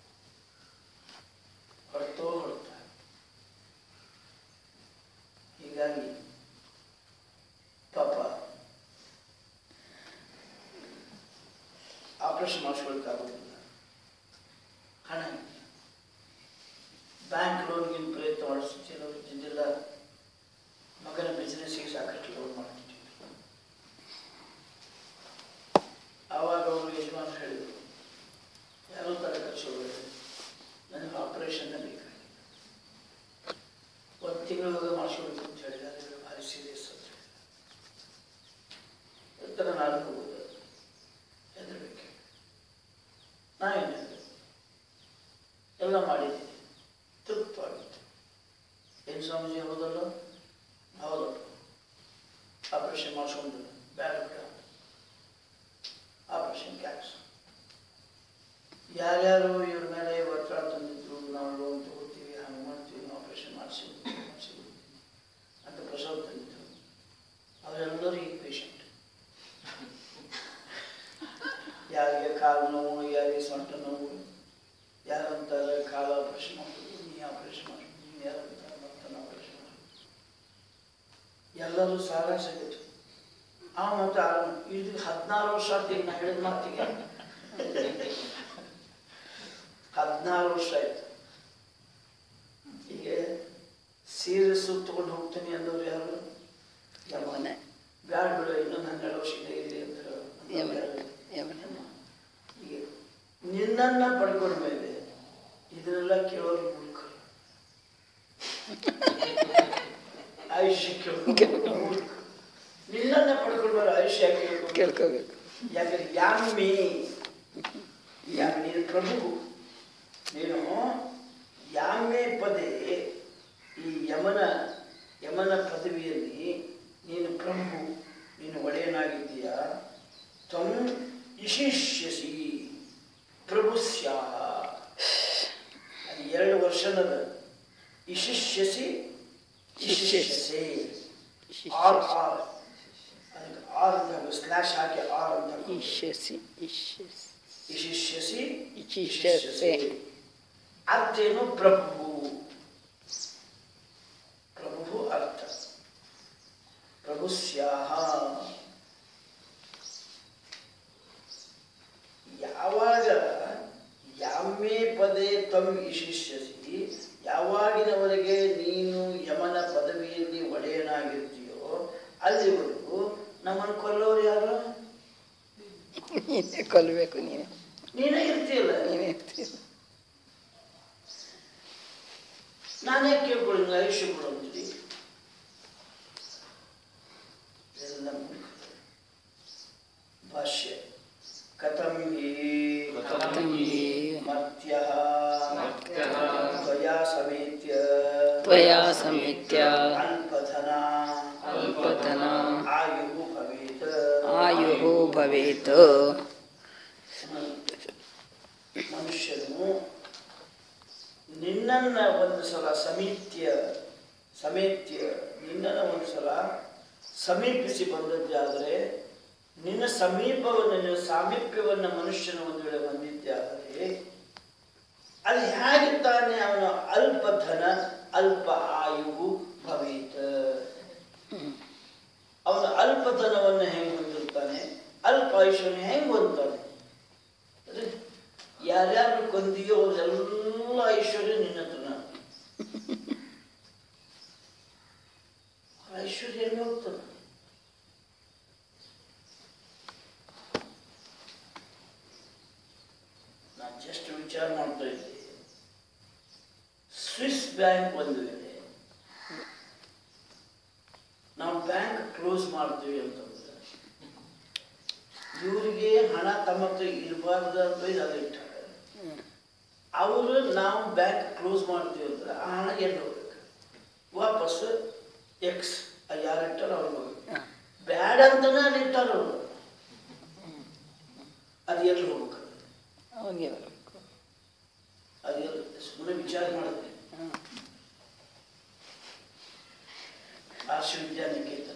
ಹೊರತೋ ಹೊರತಾ ಹೀಗಾಗಿ ಪಾಪ ಆಪರೇಷನ್ ಮಾಡಿಸ್ಕೊಳ್ಕಾಗೋದಿಲ್ಲ ಹಣ ಇಲ್ಲ. ಬ್ಯಾಂಕ್ ಲೋನ್ಗಿನ ಪ್ರಯತ್ನ ಮಾಡಿಸ್ತಿರೋ ಇದ್ದಿಲ್ಲ ಮಗನ ಬಿಸ್ನೆಸ್ಸಿಗೆ ಸಾಕಷ್ಟು ಲೋನ್ ಮಾಡ್ತಿದ್ವಿ ಆವಾಗ ಅವರು ಯಜಮಾನ್ ಹೇಳಿದರು ಯಾರೋ ಥರ ಖರ್ಚು ನನಗೆ ಆಪರೇಷನ್ನ ಬೇಕಾಗಿಲ್ಲ ಒಂದು ತಿಂಗಳೊಳಗೆ ಮಾಡಿಸ್ಕೊಳ್ಬೇಕು ಅಂತ ಹೇಳಿದ ಅದು ಭಾರಿ ಸೀರಿಯಸ್ ಅಂತ ಎತ್ತರ ನಾನು ಹೋಗುದು ಹೆದರ್ಬೇಕು ನಾ ಏನು ಹೇಳಿದೆ ಎಲ್ಲ ಮಾಡಿದ್ದೀನಿ ತೃಪ್ತವಾಗಿತ್ತು ಏನು ಸ್ವಾಮೀಜಿ ಹೌದಲ್ಲ ಹೌದು ಆಪರೇಷನ್ ಮಾಡಿಸ್ಕೊಂಡು ಬೇಡ ಬೇಡ ಆಪರೇಷನ್ ಕ್ಯಾನ್ಸಲ್ ಯಾರ್ಯಾರು ಇವ್ರ ಮೇಲೆ ಒತ್ತಡ ತಂದಿದ್ರು ನಾವು ಲೋನ್ ತಗೋತೀವಿ ಹಂಗೆ ಮಾಡ್ತೀವಿ ಆಪರೇಷನ್ ಮಾಡಿಸಿ ಮಾಡಿಸಿ ಅಂತ ಪ್ರಸವ ತಂದಿದ್ರು ಅವರೆಲ್ಲರೂ ಈಗ ಪೇಷಂಟ್ ಯಾರಿಗೆ ಕಾಲು ನೋವು ಯಾರಿಗೆ ಸೊಂಟ ನೋವು ಯಾರಂತಾರೆ ಕಾಲು ಆಪರೇಷನ್ ಮಾಡೋದು ನೀ ಆಪರೇಷನ್ ಮಾಡೋದು ನೀನು ಯಾರಂತಾರೆ ಮತ್ತೊಂದು ಆಪರೇಷನ್ ಮಾಡೋದು ಎಲ್ಲರೂ ಸಾರ ಸಿಗುತ್ತೆ ಅವ ಮತ್ತೆ ಆರಾಮ ಇದು ಹದಿನಾರು ವರ್ಷ ಆಯ್ತು ಈಗ ನಾ ಹೇಳಿದ ಮಾತಿಗೆ ಹದಿನಾರು ವರ್ಷ ಆಯ್ತು ಈಗ ಸೀರಿಯಸ್ ತಗೊಂಡು ಹೋಗ್ತೀನಿ ಅಂದವ್ರು ಯಾರು ಯಮನೆ ಬ್ಯಾಡ ಬಿಡು ಇನ್ನೊಂದು ಹನ್ನೆರಡು ವರ್ಷ ಇದೆ ಇಲ್ಲಿ ಅಂತ ಯಮನೆ ಹೇಳೋದು. ಯಮನೆ ಈಗ ನಿನ್ನನ್ನ ಪಡ್ಕೊಂಡ ಮೇಲೆ ಇದನ್ನೆಲ್ಲ ಕೇಳೋರು ಮೂರ್ಖರು ಆಯುಷ್ಯ ಕೇಳೋರು ಮೂರ್ಖರು ನಿನ್ನನ್ನ ಪಡ್ಕೊಂಡ್ಬಾರ ಆಯುಷ್ಯ ಯಾಕೆ ಕೇಳ್ಕೊಂಡು ಕೇಳ್ಕೋಬೇಕು ಯಾಕಂದ್ರೆ ಯಾಮಿ ಯಾಮ ನೀನು ಪ್ರಭು ನೀನು ಯಾಮೆ ಪದೇ ಈ ಯಮನ ಯಮನ ಪದವಿಯಲ್ಲಿ ನೀನು ಪ್ರಭು ನೀನು ಒಡೆಯನಾಗಿದ್ದೀಯ ತ್ವಂ ಇಶಿಷ್ಯಸಿ ಪ್ರಭು ಸ್ಯಾಹ ಅದು ಎರಡು ವರ್ಷನದ ಇಶಿಷ್ಯಸಿ ಇಶಿಷ್ಯಸೆ ಆರ್ ಆರ್ ಅದಕ್ಕೆ ಆರ್ ಅಂತ ಸ್ಲ್ಯಾಶ್ ಹಾಕಿ ಆರ್ ಅಂತ ಹಾಕು. ಇಷ್ಯಸಿ ಇಷ್ಯಸಿ ಇಶಿಷ್ಯಸಿ ಇಶಿಷ್ಯಸೆ. ಅರ್ಥ ಏನು ಪ್ರಭು ಪ್ರಭು ಅರ್ಥ ಪ್ರಭು ಸ್ಯಾಹ ಯಾವಾಗ ಯಾಮೇ ಪದೇ ತಮ್ ಇಶಿಷ್ಯಸಿ ಯಾವಾಗಿನವರೆಗೆ ನೀನು ಯಮನ ಪದವಿಯಲ್ಲಿ ಒಡೆಯನಾಗಿರ್ತೀಯೋ ಅಲ್ಲಿವರೆಗೂ ನಮ್ಮನ್ನು ಕೊಲ್ಲೋರು ಯಾರು ನೀನೇ ಕೊಲ್ಲಬೇಕು ನೀನೇ ನೀನೇ ಇರ್ತೀಯಲ್ಲ ನೀನೇ ಇರ್ತೀಯ ನಾನೇ ಕೇಳ್ಕೊಳ್ಳಿ ನೀವು ಆಯುಷ್ಯ ಕೊಡು ಅಂತೀರಿ ಎಲ್ಲ ಮೂರ್ಖತೆ. ಭಾಷ್ಯ ಕಥಂ ಹಿ ಕಥಂ ಹಿ ಮರ್ತ್ಯಃ ಮರ್ತ್ಯಃ ತ್ವಯಾ ಸಮೇತ್ಯ ತ್ವಯಾ ಸಮೇತ್ಯ ಅಲ್ಪಧನ ಅಲ್ಪತನ ಆಯು ಭವೇತ್ ಆಯು ಬಹು ಭವೇತ್ ಮನುಷ್ಯನು ನಿನ್ನನ್ನ ಒಂದು ಸಲ ಸಮೀತ್ಯ ಸಮೇತ್ಯ ನಿನ್ನನ್ನು ಒಂದು ಸಲ ಸಮೀಪಿಸಿ ಬಂದದ್ದಾದರೆ ನಿನ್ನ ಸಮೀಪವನ್ನು ನಿನ್ನ ಸಾಮೀಪ್ಯವನ್ನು ಮನುಷ್ಯನ ಒಂದು ವೇಳೆ ಬಂದಿದ್ದಾದರೆ ಅಲ್ಲಿ ಹೇಗಿದ್ದಾನೆ ಅವನ ಅಲ್ಪ ಧನ ಅಲ್ಪ ಆಯುವು ಭವೇತ್ ಅವನ ಅಲ್ಪ ಧನವನ್ನು ಹೆಂಗೆ ಹೊಂದಿರ್ತಾನೆ ಅಲ್ಪ ಆಯುಷ್ಯವನ್ನು ಹೆಂಗೆ ಹೊಂದ್ತಾನೆ ಅಂದ್ರೆ ಯಾರ್ಯಾರು ಕೊಂದಿಯೋ ಅವರೆಲ್ಲ ಐಶ್ವರ್ಯ ನಿನ್ನ ಹತ್ರನ ಐಶ್ವರ್ಯ ಎಲ್ಲಿ ಹೋಗ್ತಾನೆ ನಾನು ಜಸ್ಟ್ ವಿಚಾರ ಮಾಡ್ತಾ ಇದ್ದೆ ಸ್ವಿಸ್ ಬ್ಯಾಂಕ್ ಒಂದು ವೇಳೆ ನಾವು ಬ್ಯಾಂಕ್ ಕ್ಲೋಸ್ ಮಾಡ್ತೀವಿ ಅಂತಂದ್ರೆ ಇವರಿಗೆ ಹಣ ತಮ್ಮ ಹತ್ರ ಇರಬಾರ್ದು ಅಂತ ಅದು ಇಟ್ಟಾರೆ ಅವರು ನಾವು ಬ್ಯಾಂಕ್ ಕ್ಲೋಸ್ ಮಾಡ್ತೀವಿ ಅಂದ್ರೆ ಆ ಹಣ ಎಲ್ಲಿ ಹೋಗ್ಬೇಕು ವಾಪಸ್ ಎಕ್ಸ್ ಯಾರು ಇಟ್ಟಾರ ಅವ್ರಿಗೆ ಹೋಗ್ಬೇಕು ಬ್ಯಾಡ್ ಅಂತಾನೆ ಅಲ್ಲಿ ಇಟ್ಟಾರ ಅವರು ಅದು ಎಲ್ಲಿ ಹೋಗ್ಬೇಕು ಅವನಿಗೆ ಬರಬೇಕು ಅದು ಎಲ್ಲಿ ಸುಮ್ಮನೆ ವಿಚಾರ ಮಾಡಿದೆ ಆರ್ಷ ವಿದ್ಯಾನಿಕೇತನ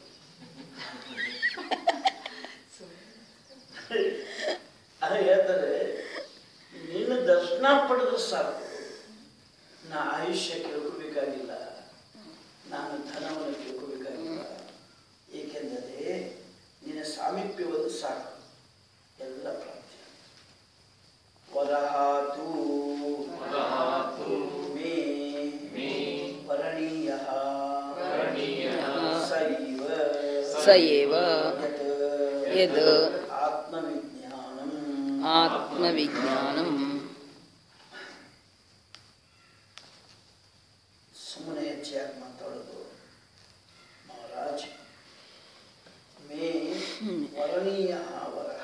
ಅದು ಹೇಳ್ತಾರೆ ನಿನ್ನ ದರ್ಶನ ಪಡೆದ್ರೆ ಸಾಕು ನಾ ಆಯುಷ್ಯ ಕೇಳ್ಕೋಬೇಕಾಗಿಲ್ಲ ನಾನು ಧನವನ್ನು ಕೇಳ್ಕೋಬೇಕಾಗಿಲ್ಲ ಏಕೆಂದರೆ ನಿನ್ನ ಸಾಮೀಪ್ಯವನ್ನು ಸಾಕು ಎಲ್ಲ ಪ್ರಾಪ್ತಿ ವರಹಾತು ವರಹಾತು ಮೇ ಮೇ ವರಣೀಯ ವರಣೀಯಃ ಸೈವ ಸ ಏವ ಯದ್ ಆತ್ಮವಿಜ್ಞಾನಂ ಆತ್ಮವಿಜ್ಞಾನಂ ಸುಮ್ಮನೆ ಹೆಚ್ಚಾಗಿ ಮಾತಾಡೋದು ಮಹಾರಾಜ್ ಮೇ ವರಣೀಯ ವರಹ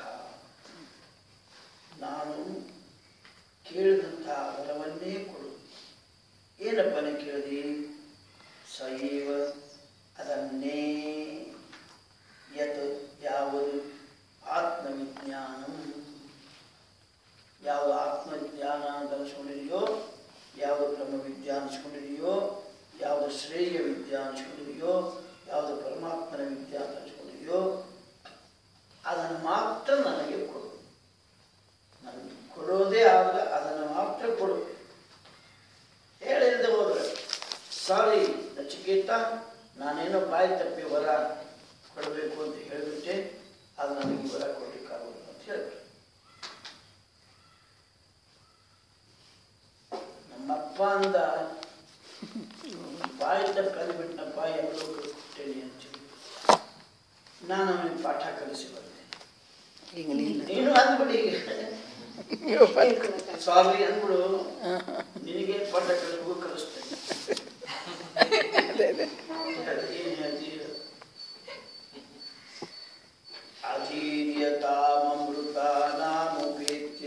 ನಾನು ಕೇಳಿದಂಥ ವರವನ್ನೇ ಕೊಡು ಏನಪ್ಪನೇ ಕೇಳಿದಿ ಸೈವ ಅದನ್ನೇ ಯತ್ ಯಾವುದು ಆತ್ಮವಿಜ್ಞಾನಂ ಯಾವುದು ಆತ್ಮಜ್ಞಾನ ಅಂತ ಅನಿಸ್ಕೊಂಡಿದೆಯೋ ಯಾವುದು ಬ್ರಹ್ಮ ವಿದ್ಯೆ ಅನಿಸ್ಕೊಂಡಿದೆಯೋ ಯಾವುದು ಶ್ರೇಯ ವಿದ್ಯೆ ಅನಿಸ್ಕೊಂಡಿದೆಯೋ ಯಾವುದು ಪರಮಾತ್ಮನ ವಿದ್ಯೆ ಅಂತ ಅನಿಸ್ಕೊಂಡಿದೆಯೋ ಅದನ್ನು ಮಾತ್ರ ನನಗೆ ಕೊಡು ನನಗೆ ಕೊಡೋದೇ ಆದ್ರೆ ಅದನ್ನು ಮಾತ್ರ ಕೊಡು ಹೇಳಿಲ್ಲದೆ ಹೋದ್ರೆ ಸಾರಿ ನಚಿಕೇತ ನಾನೇನೋ ಬಾಯಿ ತಪ್ಪಿ ವರ ಕೊಡಬೇಕು ಅಂತ ಹೇಳಿಬಿಟ್ಟೆ ಅದು ನನಗೆ ವರ ಕೊಡಲಿಕ್ಕಾಗೋದು ಅಂತ ಹೇಳ್ಬಿಟ್ಟು ನಮ್ಮಪ್ಪ ಅಂದ ಬಾಯಿ ತಪ್ಪಿ ಅಂದ್ಬಿಟ್ಟನಪ್ಪ ಎಲ್ಲರೂ ಕೊಟ್ಟೇನೆ ಅಂತ ಹೇಳಿ. ನಾನು ಅವನಿಗೆ ಪಾಠ ಕಲಿಸಿ ಬಂದೆ ಈಗ ನಿಲ್ಲ ನೀನು ಅಂದ್ಬಿಡಿ ಸಾರಿ ಅಂದ್ಬಿಡು ನಿನಗೆ ಪಾಠ ಕಲಿಸ್ಬೇಕು ಕಲಿಸ್ತೇನೆ ಅದೇ ಅದೇ ಏನ್ ಹೇಳ್ತೀಯ? ಅಧೀರ್ಯತಾಮೃತಾನಾಮುಪೇತ್ಯ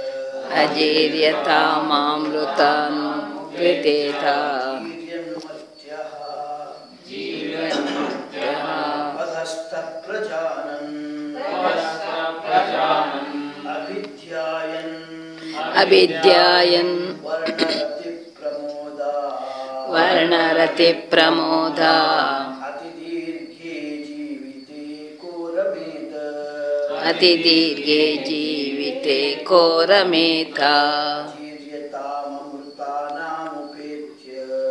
ಅಜೇರ್ಯತಾಮಾಮೃತಾನ್ ವಿದೇತ ವೀರ್ಯನ್ಮರ್ತ್ಯಃ ಜೀವನ್ಮುಕ್ತಃ ಅಧಸ್ಥಪ್ರಜಾನನ್ ಪ್ರಜಾನನ್ ಅಭಿಧ್ಯಾಯನ್ ಅವಿದ್ಯಾಯನ್ ವರ್ಣರತಿ ಪ್ರಮೋದ ವರ್ಣರತಿ ಪ್ರಮೋದ ಅತಿದೀರ್ಘೆ ಜೀವಿತೆ ಕೋರಮೇತ ಅತಿ ದೀರ್ಘೆ ಜೀವಿತೆ ಕೋರಮೇತ ಧೀರ್ಯತಾಮೃತಾನಾಮುಪೇತ್ಯ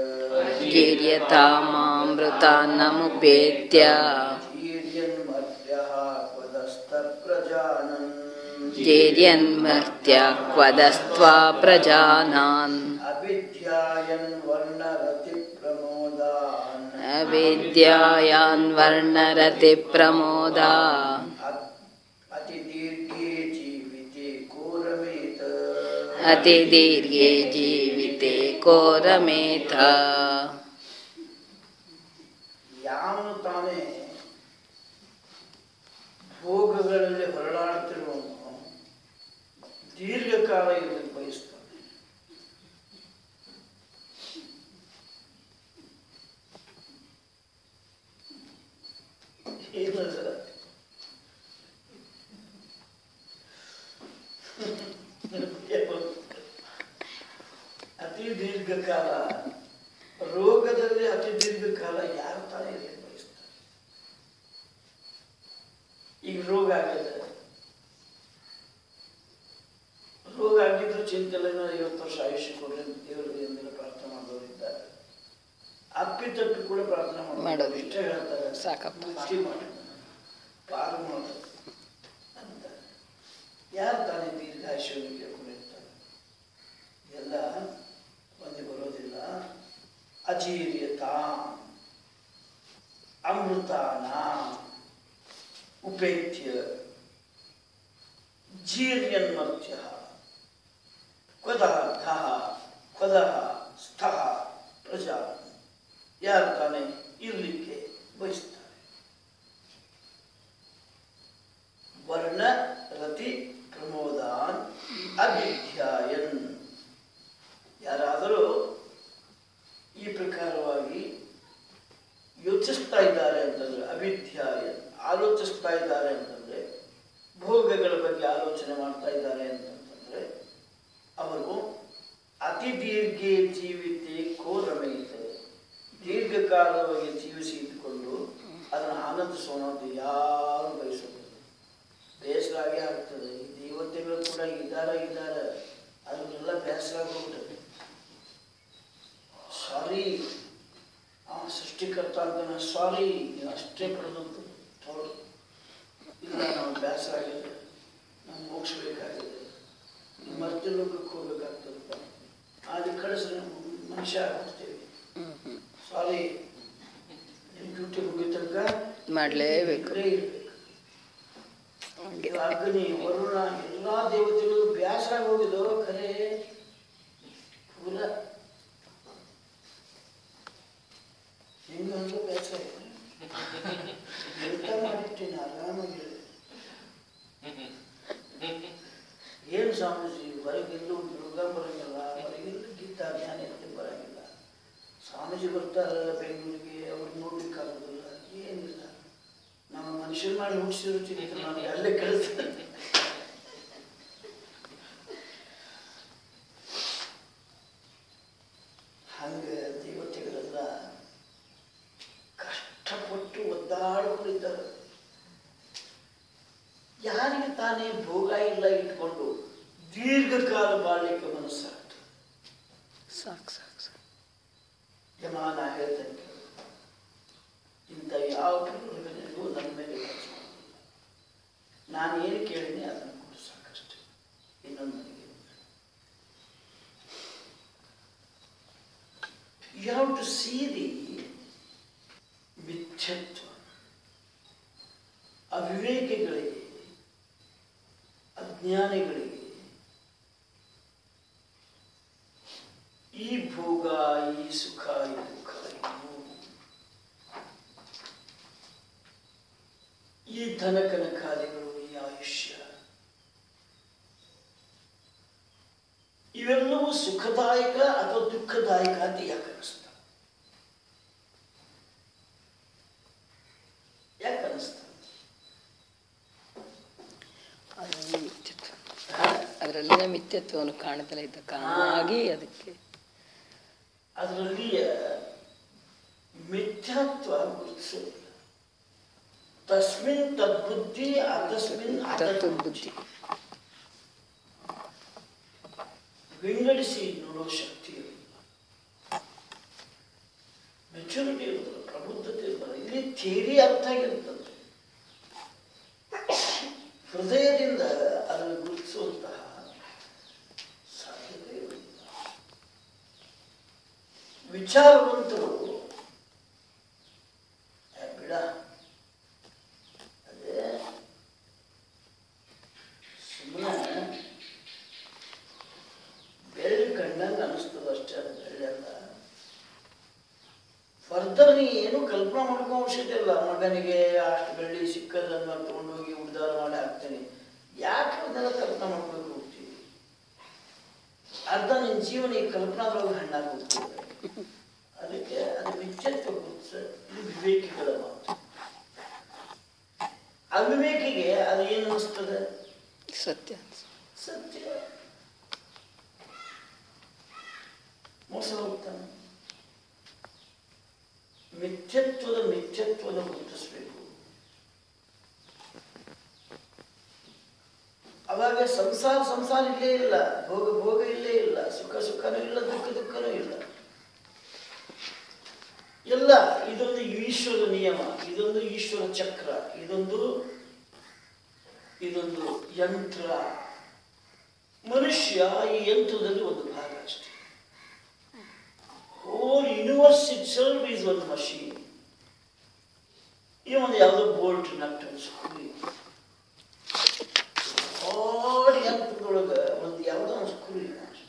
ಜೀರ್ಯತಾಮಾಮೃತಾನ್ನಮುಪೇತ್ಯ ಧೀರ್ಯನ್ಮರ್ತ್ಯಃ ಪದಸ್ಥಪ್ರಜಾನನ್ ಜೇರ್ಯನ್ಮರ್ತ್ಯ ಕ್ವದಸ್ತ್ವಾ ಪ್ರಜಾನಾನ್ ಅವಿದ್ಯಾಯನ್ ವರ್ಣರತಿ ಪ್ರಮೋದಾನ್ ಅವಿದ್ಯಾಯಾನ್ ವರ್ಣರತಿ ಪ್ರಮೋದ ಅತ್- ಅತಿದೀರ್ಘೆ ಜೀವಿತೆ ಕೋರಮೇತ ಅತಿ ದೀರ್ಘೆ ಜೀವಿತೆ ಕೋರಮೇಥ ಯಾವನು ತಾನೇ ಭೋಗಗಳಲ್ಲಿ ಹೊರಳಾಡ್ತಿರುವವನು ದೀರ್ಘಕಾಲ ಇರಲಿಕ್ಕೆ ಬಯಸ್ತಾನೆ ಏನದ? ಕಾಲ ರೋಗದಲ್ಲಿ ಅತಿ ದೀರ್ಘಕಾಲ ಯಾರು ತಾನೇ ಇರಲಿಕ್ಕೆ ಬಯಸ್ತಾರೆ ಈಗ ರೋಗ ಆಗದೆ ರೋಗ ಆಗಿದ್ರು ಚಿಂತೆ ಇಲ್ಲ ಇನ್ನೂ ಐವತ್ತು ವರ್ಷ ಆಯುಷ್ಯ ಕೊಡ್ರಿ ಅಂತ ದೇವರಿಗೆ ಎಂದಿನ ಪ್ರಾರ್ಥನೆ ಮಾಡೋರಿದ್ದಾರೆ ಅಪ್ಪಿತಪ್ಪಿ ಕೂಡ ಪ್ರಾರ್ಥನೆ ಮಾಡೋದು ಮಾಡೋದಿಲ್ಲ. ಇಷ್ಟೇ ಹೇಳ್ತಾರೆ ಸಾಕಪ್ಪ. ಮುಕ್ತಿ ಮಾಡಿ ಪಾರು ಮಾಡೋದು ಅಂತ ಯಾರು ತಾನೇ ದೀರ್ಘಾಯುಷ್ಯವನ್ನು ಕೇಳ್ಕೊಂಡಿರ್ತಾರೆ ಎಲ್ಲ ಒಂದೇ ಬರೋದಿಲ್ಲ ಅಜೀರ್ಯತಾ ಅಮೃತಾನ ಉಪೇತ್ಯ ಜೀರ್ಯನ್ಮರ್ತ್ಯ ಕ್ವದಾರ್ಥ ಕ್ವದಃ ಸ್ಥಃ ಪ್ರಜಾ ಯಾರು ತಾನೇ ಇರಲಿಕ್ಕೆ ಬಯಸ್ತಾರೆ ವರ್ಣ ರತಿ ಪ್ರಮೋದಾನ್ ಅಭಿಧ್ಯಾಯನ್ ಯಾರಾದರೂ ಈ ಪ್ರಕಾರವಾಗಿ ಯೋಚಿಸ್ತಾ ಇದ್ದಾರೆ ಅಂತಂದ್ರೆ ಅಭಿಧ್ಯಾಯನ್ ಆಲೋಚಿಸ್ತಾ ಇದ್ದಾರೆ ಅಂತಂದ್ರೆ ಭೋಗಗಳ ಬಗ್ಗೆ ಆಲೋಚನೆ ಮಾಡ್ತಾ ಇದ್ದಾರೆ ಅಂತಂತಂದ್ರೆ ಅವರು ಅತಿ ದೀರ್ಘೆ ಜೀವಿತೆ ಕೋ ರಮಯಿತೆ ದೀರ್ಘಕಾಲವಾಗಿ ಜೀವಿಸಿ ಇದ್ದುಕೊಂಡು ಅದನ್ನು ಆನಂದಿಸೋಣ ಅಂತ ಯಾರು ಬಯಸೋದಿಲ್ಲ ಬೇಸರಾಗೇ ಆಗ್ತದೆ ಈ ದೇವತೆಗಳು ಕೂಡ ಇದ್ದಾರ ಇದ್ದಾರ ಅದನ್ನೆಲ್ಲ ಬೇಸರ ಹೋಗ್ಬಿಟ್ಟದೆ ಸಾರಿ ಆ ಸೃಷ್ಟಿಕರ್ತ ಅಂತ ಸಾರಿ ಅಷ್ಟೇ ಪಡೆದದ್ದು ಹೌದು ಇಲ್ಲ ನಾವು ಬೇಸರ ಆಗಿದೆ ನಾವು ಮೋಕ್ಷ ಬೇಕಾಗಿದೆ ಮತ್ತೆ ಲೋಕಕ್ಕೆ ಹೋಗ್ಬೇಕಾಗ್ತದಪ್ಪ ಅಲ್ಲಿ ಕಳಿಸ್ರೆ ಮನುಷ್ಯ ಆಗ್ಬಿಡ್ತೇವೆ ಸಾರಿ ನಿಮ್ಮ ಡ್ಯೂಟಿ ಮುಗಿದ ತನಕ ಮಾಡಲೇಬೇಕು ಇಲ್ಲೇ ಇರ್ಬೇಕು ಇದು ಅಗ್ನಿ ವರುಣ ಎಲ್ಲಾ ದೇವತೆಗಳು ಬೇಸರ ಹೋಗಿದ್ದು ಖರೆ ಪೂರ ಹೆಂಗ ಬೇಸರ ಊಟ ಮಾಡಿಟ್ಟಿನ ಆರಾಮಾಗಿ ಏನು ಸ್ವಾಮೀಜಿ ಹೊರಗೆಲ್ಲೂ ದುರ್ಗ ಬರಂಗಿಲ್ಲ ಹೊರಗೆಲ್ಲ ಗೀತಾ ಜ್ಞಾನ ಎಲ್ಲಿ ಬರಂಗಿಲ್ಲ ಸ್ವಾಮೀಜಿ ಬರ್ತಾರಲ್ಲ ಬೆಂಗಳೂರಿಗೆ ಅವ್ರು ನೋಡ್ಲಿಕ್ಕೆ ಆಗೋದಿಲ್ಲ ಏನಿಲ್ಲ ನಮ್ಮ ಮನುಷ್ಯರು ಮಾಡಿ ಹುಟ್ಟಿಸಿರೋ ಚಿಂತೆ ನಮ್ಗೆ ಅಲ್ಲೇ ಕಳಿಸ್ತಾರೆ ಹಂಗೆ ದೇವತೆಗಳೆಲ್ಲ ಕಷ್ಟಪಟ್ಟು ಒದ್ದಾಡಿಕೊಂಡಿದ್ದಾರೆ ಯಾರಿಗೆ ತಾನೇ ಭೋಗ ಇಲ್ಲ ಇಟ್ಕೊಂಡು ದೀರ್ಘಕಾಲ ಬಾಳ್ಲಿಕ್ಕೆ ಮನಸ್ಸಾಗ್ತದೆ ಸಾಕು ಸಾಕು ಸಾಕು ಯಮಾನ ಹೇಳ್ತಾನೆ ಕೇಳು. ಇಂಥ ಯಾವ ಪ್ರಲೋಭನೆಗೂ ನನ್ನ ಮೇಲೆ ಖರ್ಚು ಮಾಡೋದಿಲ್ಲ ನಾನು ಏನು ಕೇಳಿನಿ ಅದನ್ನು ಕೊಡು ಸಾಕಷ್ಟು ಇನ್ನೊಂದು ನನಗೆ you have to see the ಮಿಥ್ಯತ್ವ ಅವಿವೇಕಿಗಳಿಗೆ ಅಜ್ಞಾನಿಗಳಿಗೆ ಈ ಭೋಗ ಈ ಸುಖ ಈ ದುಃಖ ಇವು ಈ ಧನ ಕನಕಾದಿಗಳು ಈ ಆಯುಷ್ಯ ಇವೆಲ್ಲವೂ ಸುಖದಾಯಕ ಅಥವಾ ದುಃಖದಾಯಕ ಅಂತ ಯಾಕೆ ಅನಿಸ್ತ ಯಾಕೆ ಅನಿಸ್ತ ಅದರಲ್ಲಿ ಮಿಥ್ಯತ್ವ ಅದರಲ್ಲಿನ ಮಿಥ್ಯತ್ವವನ್ನು ಕಾಣ್ತಲೇ ಇದ್ದ ಕಾರಣವಾಗಿ ಅದಕ್ಕೆ ಅದರಲ್ಲಿಯ ಮಿಥ್ಯಾತ್ವ ಗುರುತಿಸೋದಿಲ್ಲ ತಸ್ಮಿನ್ ತದ್ಬುದ್ಧಿ ಅತಸ್ಮಿನ್ ತತ್ವ ಅತದ್ಬುದ್ಧಿ ಬುದ್ಧಿ ವಿಂಗಡಿಸಿ ನೋಡೋ ಶಕ್ತಿ ಇರಲಿಲ್ಲ ಮೆಚುರಿಟಿ ಇರೋದಿಲ್ಲ ಪ್ರಬುದ್ಧತೆ ಇರೋದಿಲ್ಲ ಇಲ್ಲಿ ಥಿಯರಿ ಅರ್ಥ ಆಗಿರ್ತದೆ ಹೃದಯದಿಂದ ಅದನ್ನು ಗುರುತಿಸುವಂತಹ ಸಾಧ್ಯತೆ ಇರಲಿಲ್ಲ ವಿಚಾರವಂತರು ಏ, ಬಿಡ ಅದೇ ಸುಮ್ಮನೆ ಬೆಳ್ಳಿ ಕಂಡಂಗೆ ಅನಿಸ್ತದ ಅಷ್ಟೇ ಅದು ಬೆಳ್ಳಿ ಅಲ್ಲ ಫರ್ದರ್ ನೀ ಏನು ಕಲ್ಪನಾ ಮಾಡ್ಕೋ ಅವಶ್ಯಕತೆ ಇಲ್ಲ ಮಗನಿಗೆ ಅಷ್ಟು ಬೆಳ್ಳಿ ಸಿಕ್ಕದನ್ನ ತಗೊಂಡೋಗಿ ಉಡ್ದಾರ ಮಾಡಿ ಹಾಕ್ತೇನೆ ಯಾಕೆ ಅದನ್ನೆಲ್ಲ ಕಲ್ಪನಾ ಮಾಡ್ಬೇಕು ಹೋಗ್ತೀವಿ ಅರ್ಧ ನಿನ್ನ ಜೀವನ ಈ ಕಲ್ಪನಾದೊಳಗೆ ಹಣ್ಣಾಗಿ ಹೋಗ್ತದೆ ಅದಕ್ಕೆ ಅದು ವಿಚ್ಛೇತ್ವ ಗುರುತಿಸ ಇದು ವಿವೇಕಿಗಳ ಮಾತು ಅವಿವೇಕಿಗೆ ಅದು ಏನು ಅನಿಸ್ತದೆ ಸತ್ಯ ಸತ್ಯ ಮೋಸ ಹೋಗ್ತಾನೆ ಮಿಥ್ಯತ್ವದ ಮಿಥ್ಯತ್ವದ ಗುರುತಿಸ್ಬೇಕು ಅವಾಗ ಸಂಸಾರ ಸಂಸಾರ ಇಲ್ಲೇ ಇಲ್ಲ ಭೋಗ ಭೋಗ ಇಲ್ಲೇ ಇಲ್ಲ ಸುಖ ಸುಖನೂ ಇಲ್ಲ ದುಃಖ ದುಃಖನೂ ಇಲ್ಲ ಎಲ್ಲ ಇದೊಂದು ಈಶ್ವರ ನಿಯಮ ಇದೊಂದು ಈಶ್ವರ ಚಕ್ರ ಇದೊಂದು ಇದೊಂದು ಯಂತ್ರ ಮನುಷ್ಯ ಈ ಯಂತ್ರದಲ್ಲಿ ಒಂದು ಭಾಗ ಅಷ್ಟೇ whole universe itself is ಒಂದು ಮಷೀನ್ ಈ ಒಂದು ಯಾವುದೋ ಬೋಲ್ಟ್ ನಟ್ ಸ್ಕ್ರೂ ಹಾಡ್ ಯಂತ್ರದೊಳಗೆ ಒಂದು ಯಾವುದೋ ಒಂದು ಸ್ಕ್ರೂ ಇಲ್ಲ ಅಷ್ಟೇ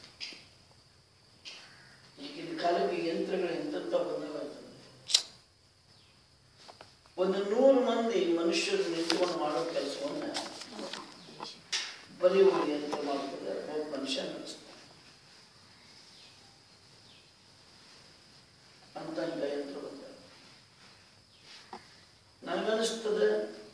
ಈಗಿನ ಕಾಲಕ್ಕೆ ಯಂತ್ರಗಳು ಎಂತೆಂತ ಬಂದವ ಅಂತಂದ್ರೆ ಒಂದು ನೂರು ಮಂದಿ ಮನುಷ್ಯರು ನಿಂತ್ಕೊಂಡು ಮಾಡೋ ಕೆಲಸವನ್ನ ಬರೀ ಒಂದು ಯಂತ್ರ ಮಾಡ್ತದೆ ಒಬ್ಬ ಮನುಷ್ಯ ನಡೆಸ್ತಾನೆ ಅಂತ ಇಂಥ ಯಂತ್ರ ಬಂದ ನನಗನ್ನಿಸ್ತದೆ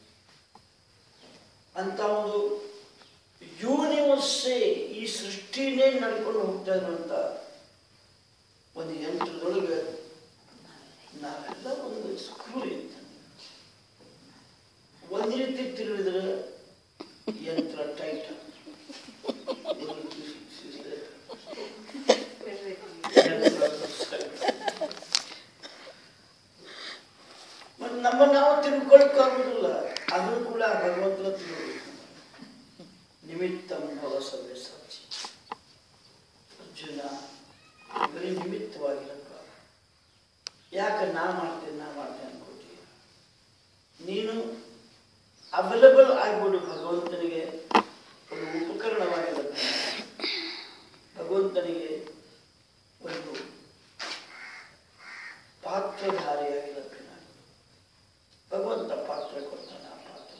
ಅಂತ ಒಂದು ಯೂನಿವರ್ಸೇ ಈ ಸೃಷ್ಟಿನೇ ನಡ್ಕೊಂಡು ಹೋಗ್ತಾ ಇರುವಂತ ಒಂದು ಯಂತ್ರದೊಳಗೆ ನಾವೆಲ್ಲ ಒಂದು ಸ್ಕ್ರೂ ಇತ್ತು ಒಂದು ರೀತಿ ತಿರುಗಿದ್ರೆ ಯಂತ್ರ ಟೈಟ್ ಮತ್ತೆ ನಮ್ಮ ನಾವು ತಿಳ್ಕೊಳಕ್ಕಾಗುದಿಲ್ಲ ಅದು ಕೂಡ ಭಗವಂತನ ತಿಳ್ಬೇಕು ನಿಮಿತ್ತಂ ಭವ ಸವ್ಯ ಸಾಕ್ಷಿ ಅರ್ಜುನ ಬರೀ ನಿಮಿತ್ತವಾಗಿರಕ್ಕ ಯಾಕೆ ನಾ ಮಾಡ್ತೇನೆ ನಾ ಮಾಡ್ತೇನೆ ಅನ್ಕೋತೀಯ ನೀನು ಅವೈಲಬಲ್ ಆಗ್ಬಿಡು ಭಗವಂತನಿಗೆ ಒಂದು ಉಪಕರಣವಾಗಿರುತ್ತೆ ಭಗವಂತನಿಗೆ ಒಂದು ಪಾತ್ರಧಾರಿಯಾಗಿರುತ್ತೆ ನಾನು ಭಗವಂತ ಪಾತ್ರ ಕೊಡ್ತಾನೆ ಆ ಪಾತ್ರ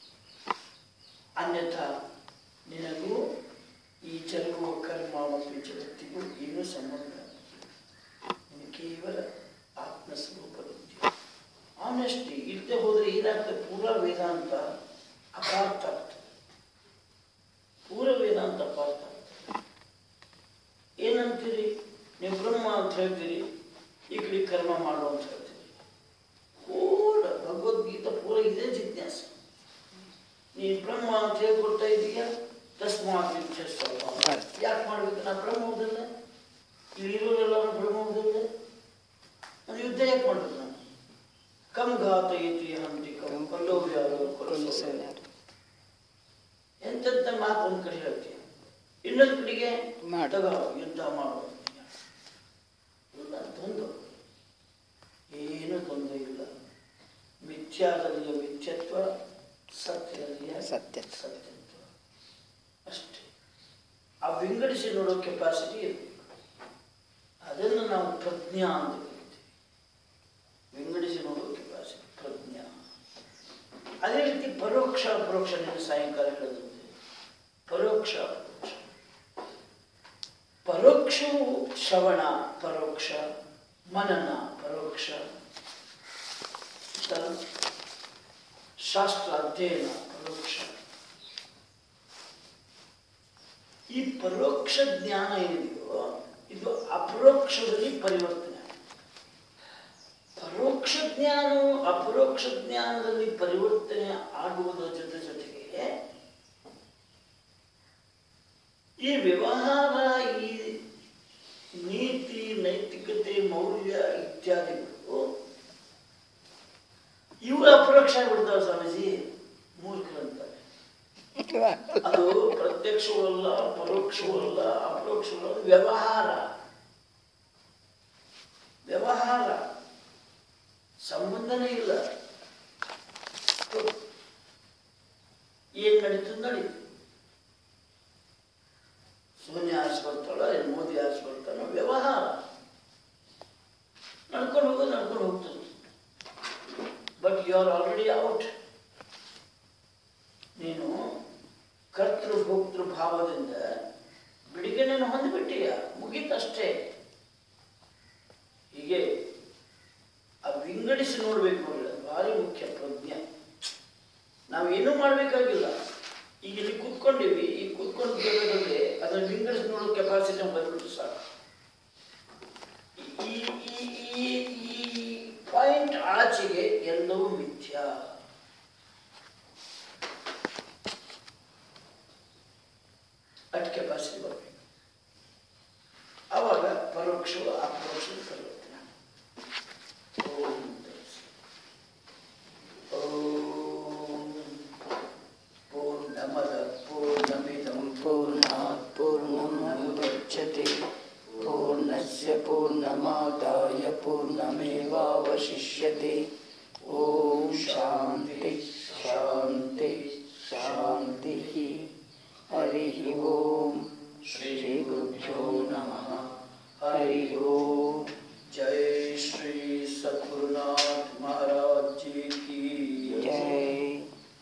ಅನ್ಯಥಾ ನಿನಗೂ ಈ ಜರುಗುವ ಕರ್ಮ ಮತ್ತು ಈ ಜಗತ್ತಿಗೂ ಏನೂ ಸಂಬಂಧ ನೀನು ಕೇವಲ ಆತ್ಮಸ್ವರೂಪದಲ್ಲಿ ಆನೆಸ್ಟಿ ಇಲ್ಲದೆ ಹೋದ್ರೆ ಏನಾಗ್ತದೆ ಪೂರ ವೇದಾಂತ ಅಪಾರ್ಥ ಆಗ್ತದೆ ಪೂರ ವೇದಾಂತ ಅಪಾರ್ಥ ಆಗ್ತದೆ ಏನಂತೀರಿ ನೀವು ಬ್ರಹ್ಮ ಅಂತ ಹೇಳ್ತೀರಿ ಈ ಕಡೆ ಕರ್ಮ ಮಾಡು ಅಂತ ಹೇಳ್ತೀರಿ ಪೂರ ಭಗವದ್ಗೀತಾ ಪೂರ ಇದೇ ಜಿಜ್ಞಾಸೆ ನೀ ಬ್ರಹ್ಮ ಅಂತ ಹೇಳ್ಕೊಡ್ತಾ ಇದೀಯ ತಸ್ಮಾತ್ ಯಾಕೆ ಮಾಡ್ಬೇಕು ನಾ ಬ್ರಹ್ಮ ಹೋದಲ್ಲ ಇಲ್ಲಿ ಇರೋರೆಲ್ಲರೂ ಬ್ರಹ್ಮ ಹೋದಲ್ಲ ಅದು ಯುದ್ಧ ಯಾಕೆ ಮಾಡ್ಬೇಕು ನಾನು ಕಮ್ ಘಾತಯತಿ ಹಂತಿ ಕಮ್ ಕೊಲ್ಲೋರು ಯಾರು ಕೊಲ್ಲಿಸೋರು ಕೊಲ್ಲಿಸೋರು ಯಾರು? ಯಾರು? ಎಂತೆಂತ ಮಾತು ಒಂದು ಕಡೆ ಹೇಳ್ತೀಯ ಇನ್ನೊಂದು ಕಡೆಗೆ ಮಾಡು. ತಗೋ ಯುದ್ಧ ಮಾಡು ಇಲ್ಲ ದ್ವಂದ್ವ ಏನು ದ್ವಂದ್ವ ಇಲ್ಲ ಮಿಥ್ಯಾದಲ್ಲಿಯ ಮಿಥ್ಯತ್ವ ಸತ್ಯದಲ್ಲಿಯ ಸತ್ಯತ್ವ. ಸತ್ಯತ್ವ ಅಷ್ಟೇ ಆ ವಿಂಗಡಿಸಿ ನೋಡೋ ಕೆಪಾಸಿಟಿ ಇರಬೇಕು ಅದನ್ನು ನಾವು ಪ್ರಜ್ಞಾ ಅಂತ ಕರಿತೀವಿ ವಿಂಗಡಿಸಿ ನೋಡೋ ಕೆಪಾಸಿಟಿ ಪ್ರಜ್ಞಾ ಅದೇ ರೀತಿ ಪರೋಕ್ಷ ಅಪರೋಕ್ಷ ನೀನು ಸಾಯಂಕಾಲ ಹೇಳಿದಂತೆ ಪರೋಕ್ಷ ಅಪರೋಕ್ಷ ಪರೋಕ್ಷವು ಶ್ರವಣ ಪರೋಕ್ಷ ಮನನ ಪರೋಕ್ಷ ತ- ಶಾಸ್ತ್ರ ಅಧ್ಯಯನ ಪರೋಕ್ಷ ಈ ಪರೋಕ್ಷ ಜ್ಞಾನ ಏನಿದೆಯೋ ಇದು ಅಪರೋಕ್ಷದಲ್ಲಿ ಪರಿವರ್ತನೆ ಪರೋಕ್ಷ ಜ್ಞಾನವು ಅಪರೋಕ್ಷ ಜ್ಞಾನದಲ್ಲಿ ಪರಿವರ್ತನೆ ಆಗುವುದರ ಜೊತೆ ಜೊತೆಗೆ ಈ ವ್ಯವಹಾರ ಈ ನೀತಿ ನೈತಿಕತೆ ಮೌಲ್ಯ ಇತ್ಯಾದಿಗಳು ಇವು ಅಪರೋಕ್ಷ ಆಗ್ಬಿಡ್ತಾವೆ ಸ್ವಾಮೀಜಿ ಮೂರ್ಖರಂತಾರೆ ಅದು ಪ್ರತ್ಯಕ್ಷವೂ ಅಲ್ಲ ಪರೋಕ್ಷವೂ ಅಲ್ಲ ಅಪರೋಕ್ಷವೂ ಅಲ್ಲ ವ್ಯವಹಾರ ವ್ಯವಹಾರ ಸಂಬಂಧನೇ ಇಲ್ಲ ಏನ್ ನಡೀತದೆ ನಡೀತು ಸೋನಿಯಾ ಆರಿಸಿ ಬರ್ತಾಳ ಏನ್ ಮೋದಿ ಆರಿಸಿ ಬರ್ತಾನ ವ್ಯವಹಾರ ನಡ್ಕೊಂಡು ಹೋಗೋದು ನಡ್ಕೊಂಡು ಹೋಗ್ತದೆ but you are already out ನೀನು ಕರ್ತೃ ಭೋಕ್ತೃ ಭಾವದಿಂದ ಬಿಡುಗಡೆಯನ್ನು ಹೊಂದಿಬಿಟ್ಟೀಯ ಮುಗೀತಷ್ಟೇ ಹೀಗೆ ಆ ವಿಂಗಡಿಸಿ ನೋಡ್ಬೇಕು ನೋಡಿ ಅದು ಭಾರಿ ಮುಖ್ಯ ಪ್ರಜ್ಞೆ ನಾವೇನೂ ಮಾಡಬೇಕಾಗಿಲ್ಲ ಈಗ ಇಲ್ಲಿ ಕೂತ್ಕೊಂಡಿವಿ ಈ ಕೂತ್ಕೊಂಡು ಜಾಗದಲ್ಲಿ ಅದನ್ನು ವಿಂಗಡಿಸಿ ನೋಡೋ ಕೆಪಾಸಿಟಿ ಬಂದ್ಬಿಟ್ಟು ಸಾಕು ಈ ಈ ಈ ಈ ಪಾಯಿಂಟ್ ಆಚೆಗೆ ಎಲ್ಲವೂ ಮಿಥ್ಯ ಅಟ್ ಕೆಪಾಸಿಟಿ ಬರಬೇಕು ಆವಾಗ ಪರೋಕ್ಷವು ಅಪರೋಕ್ಷವು ಪರಿವರ್ತನೆ ಓಂ ತತ್ಸತ್. ಓಂ ಪೂರ್ಣಮದ ಪೂರ್ಣಮಿದಂ पूर्णात् पूर्णमुदच्यते पूर्णस्य पूर्णमादाय पूर्णमेवावशिष्यते ॐ शान्ति शान्ति शान्तिः हरिः ॐ श्रीगुरुभ्यो नमः हरिः ओम्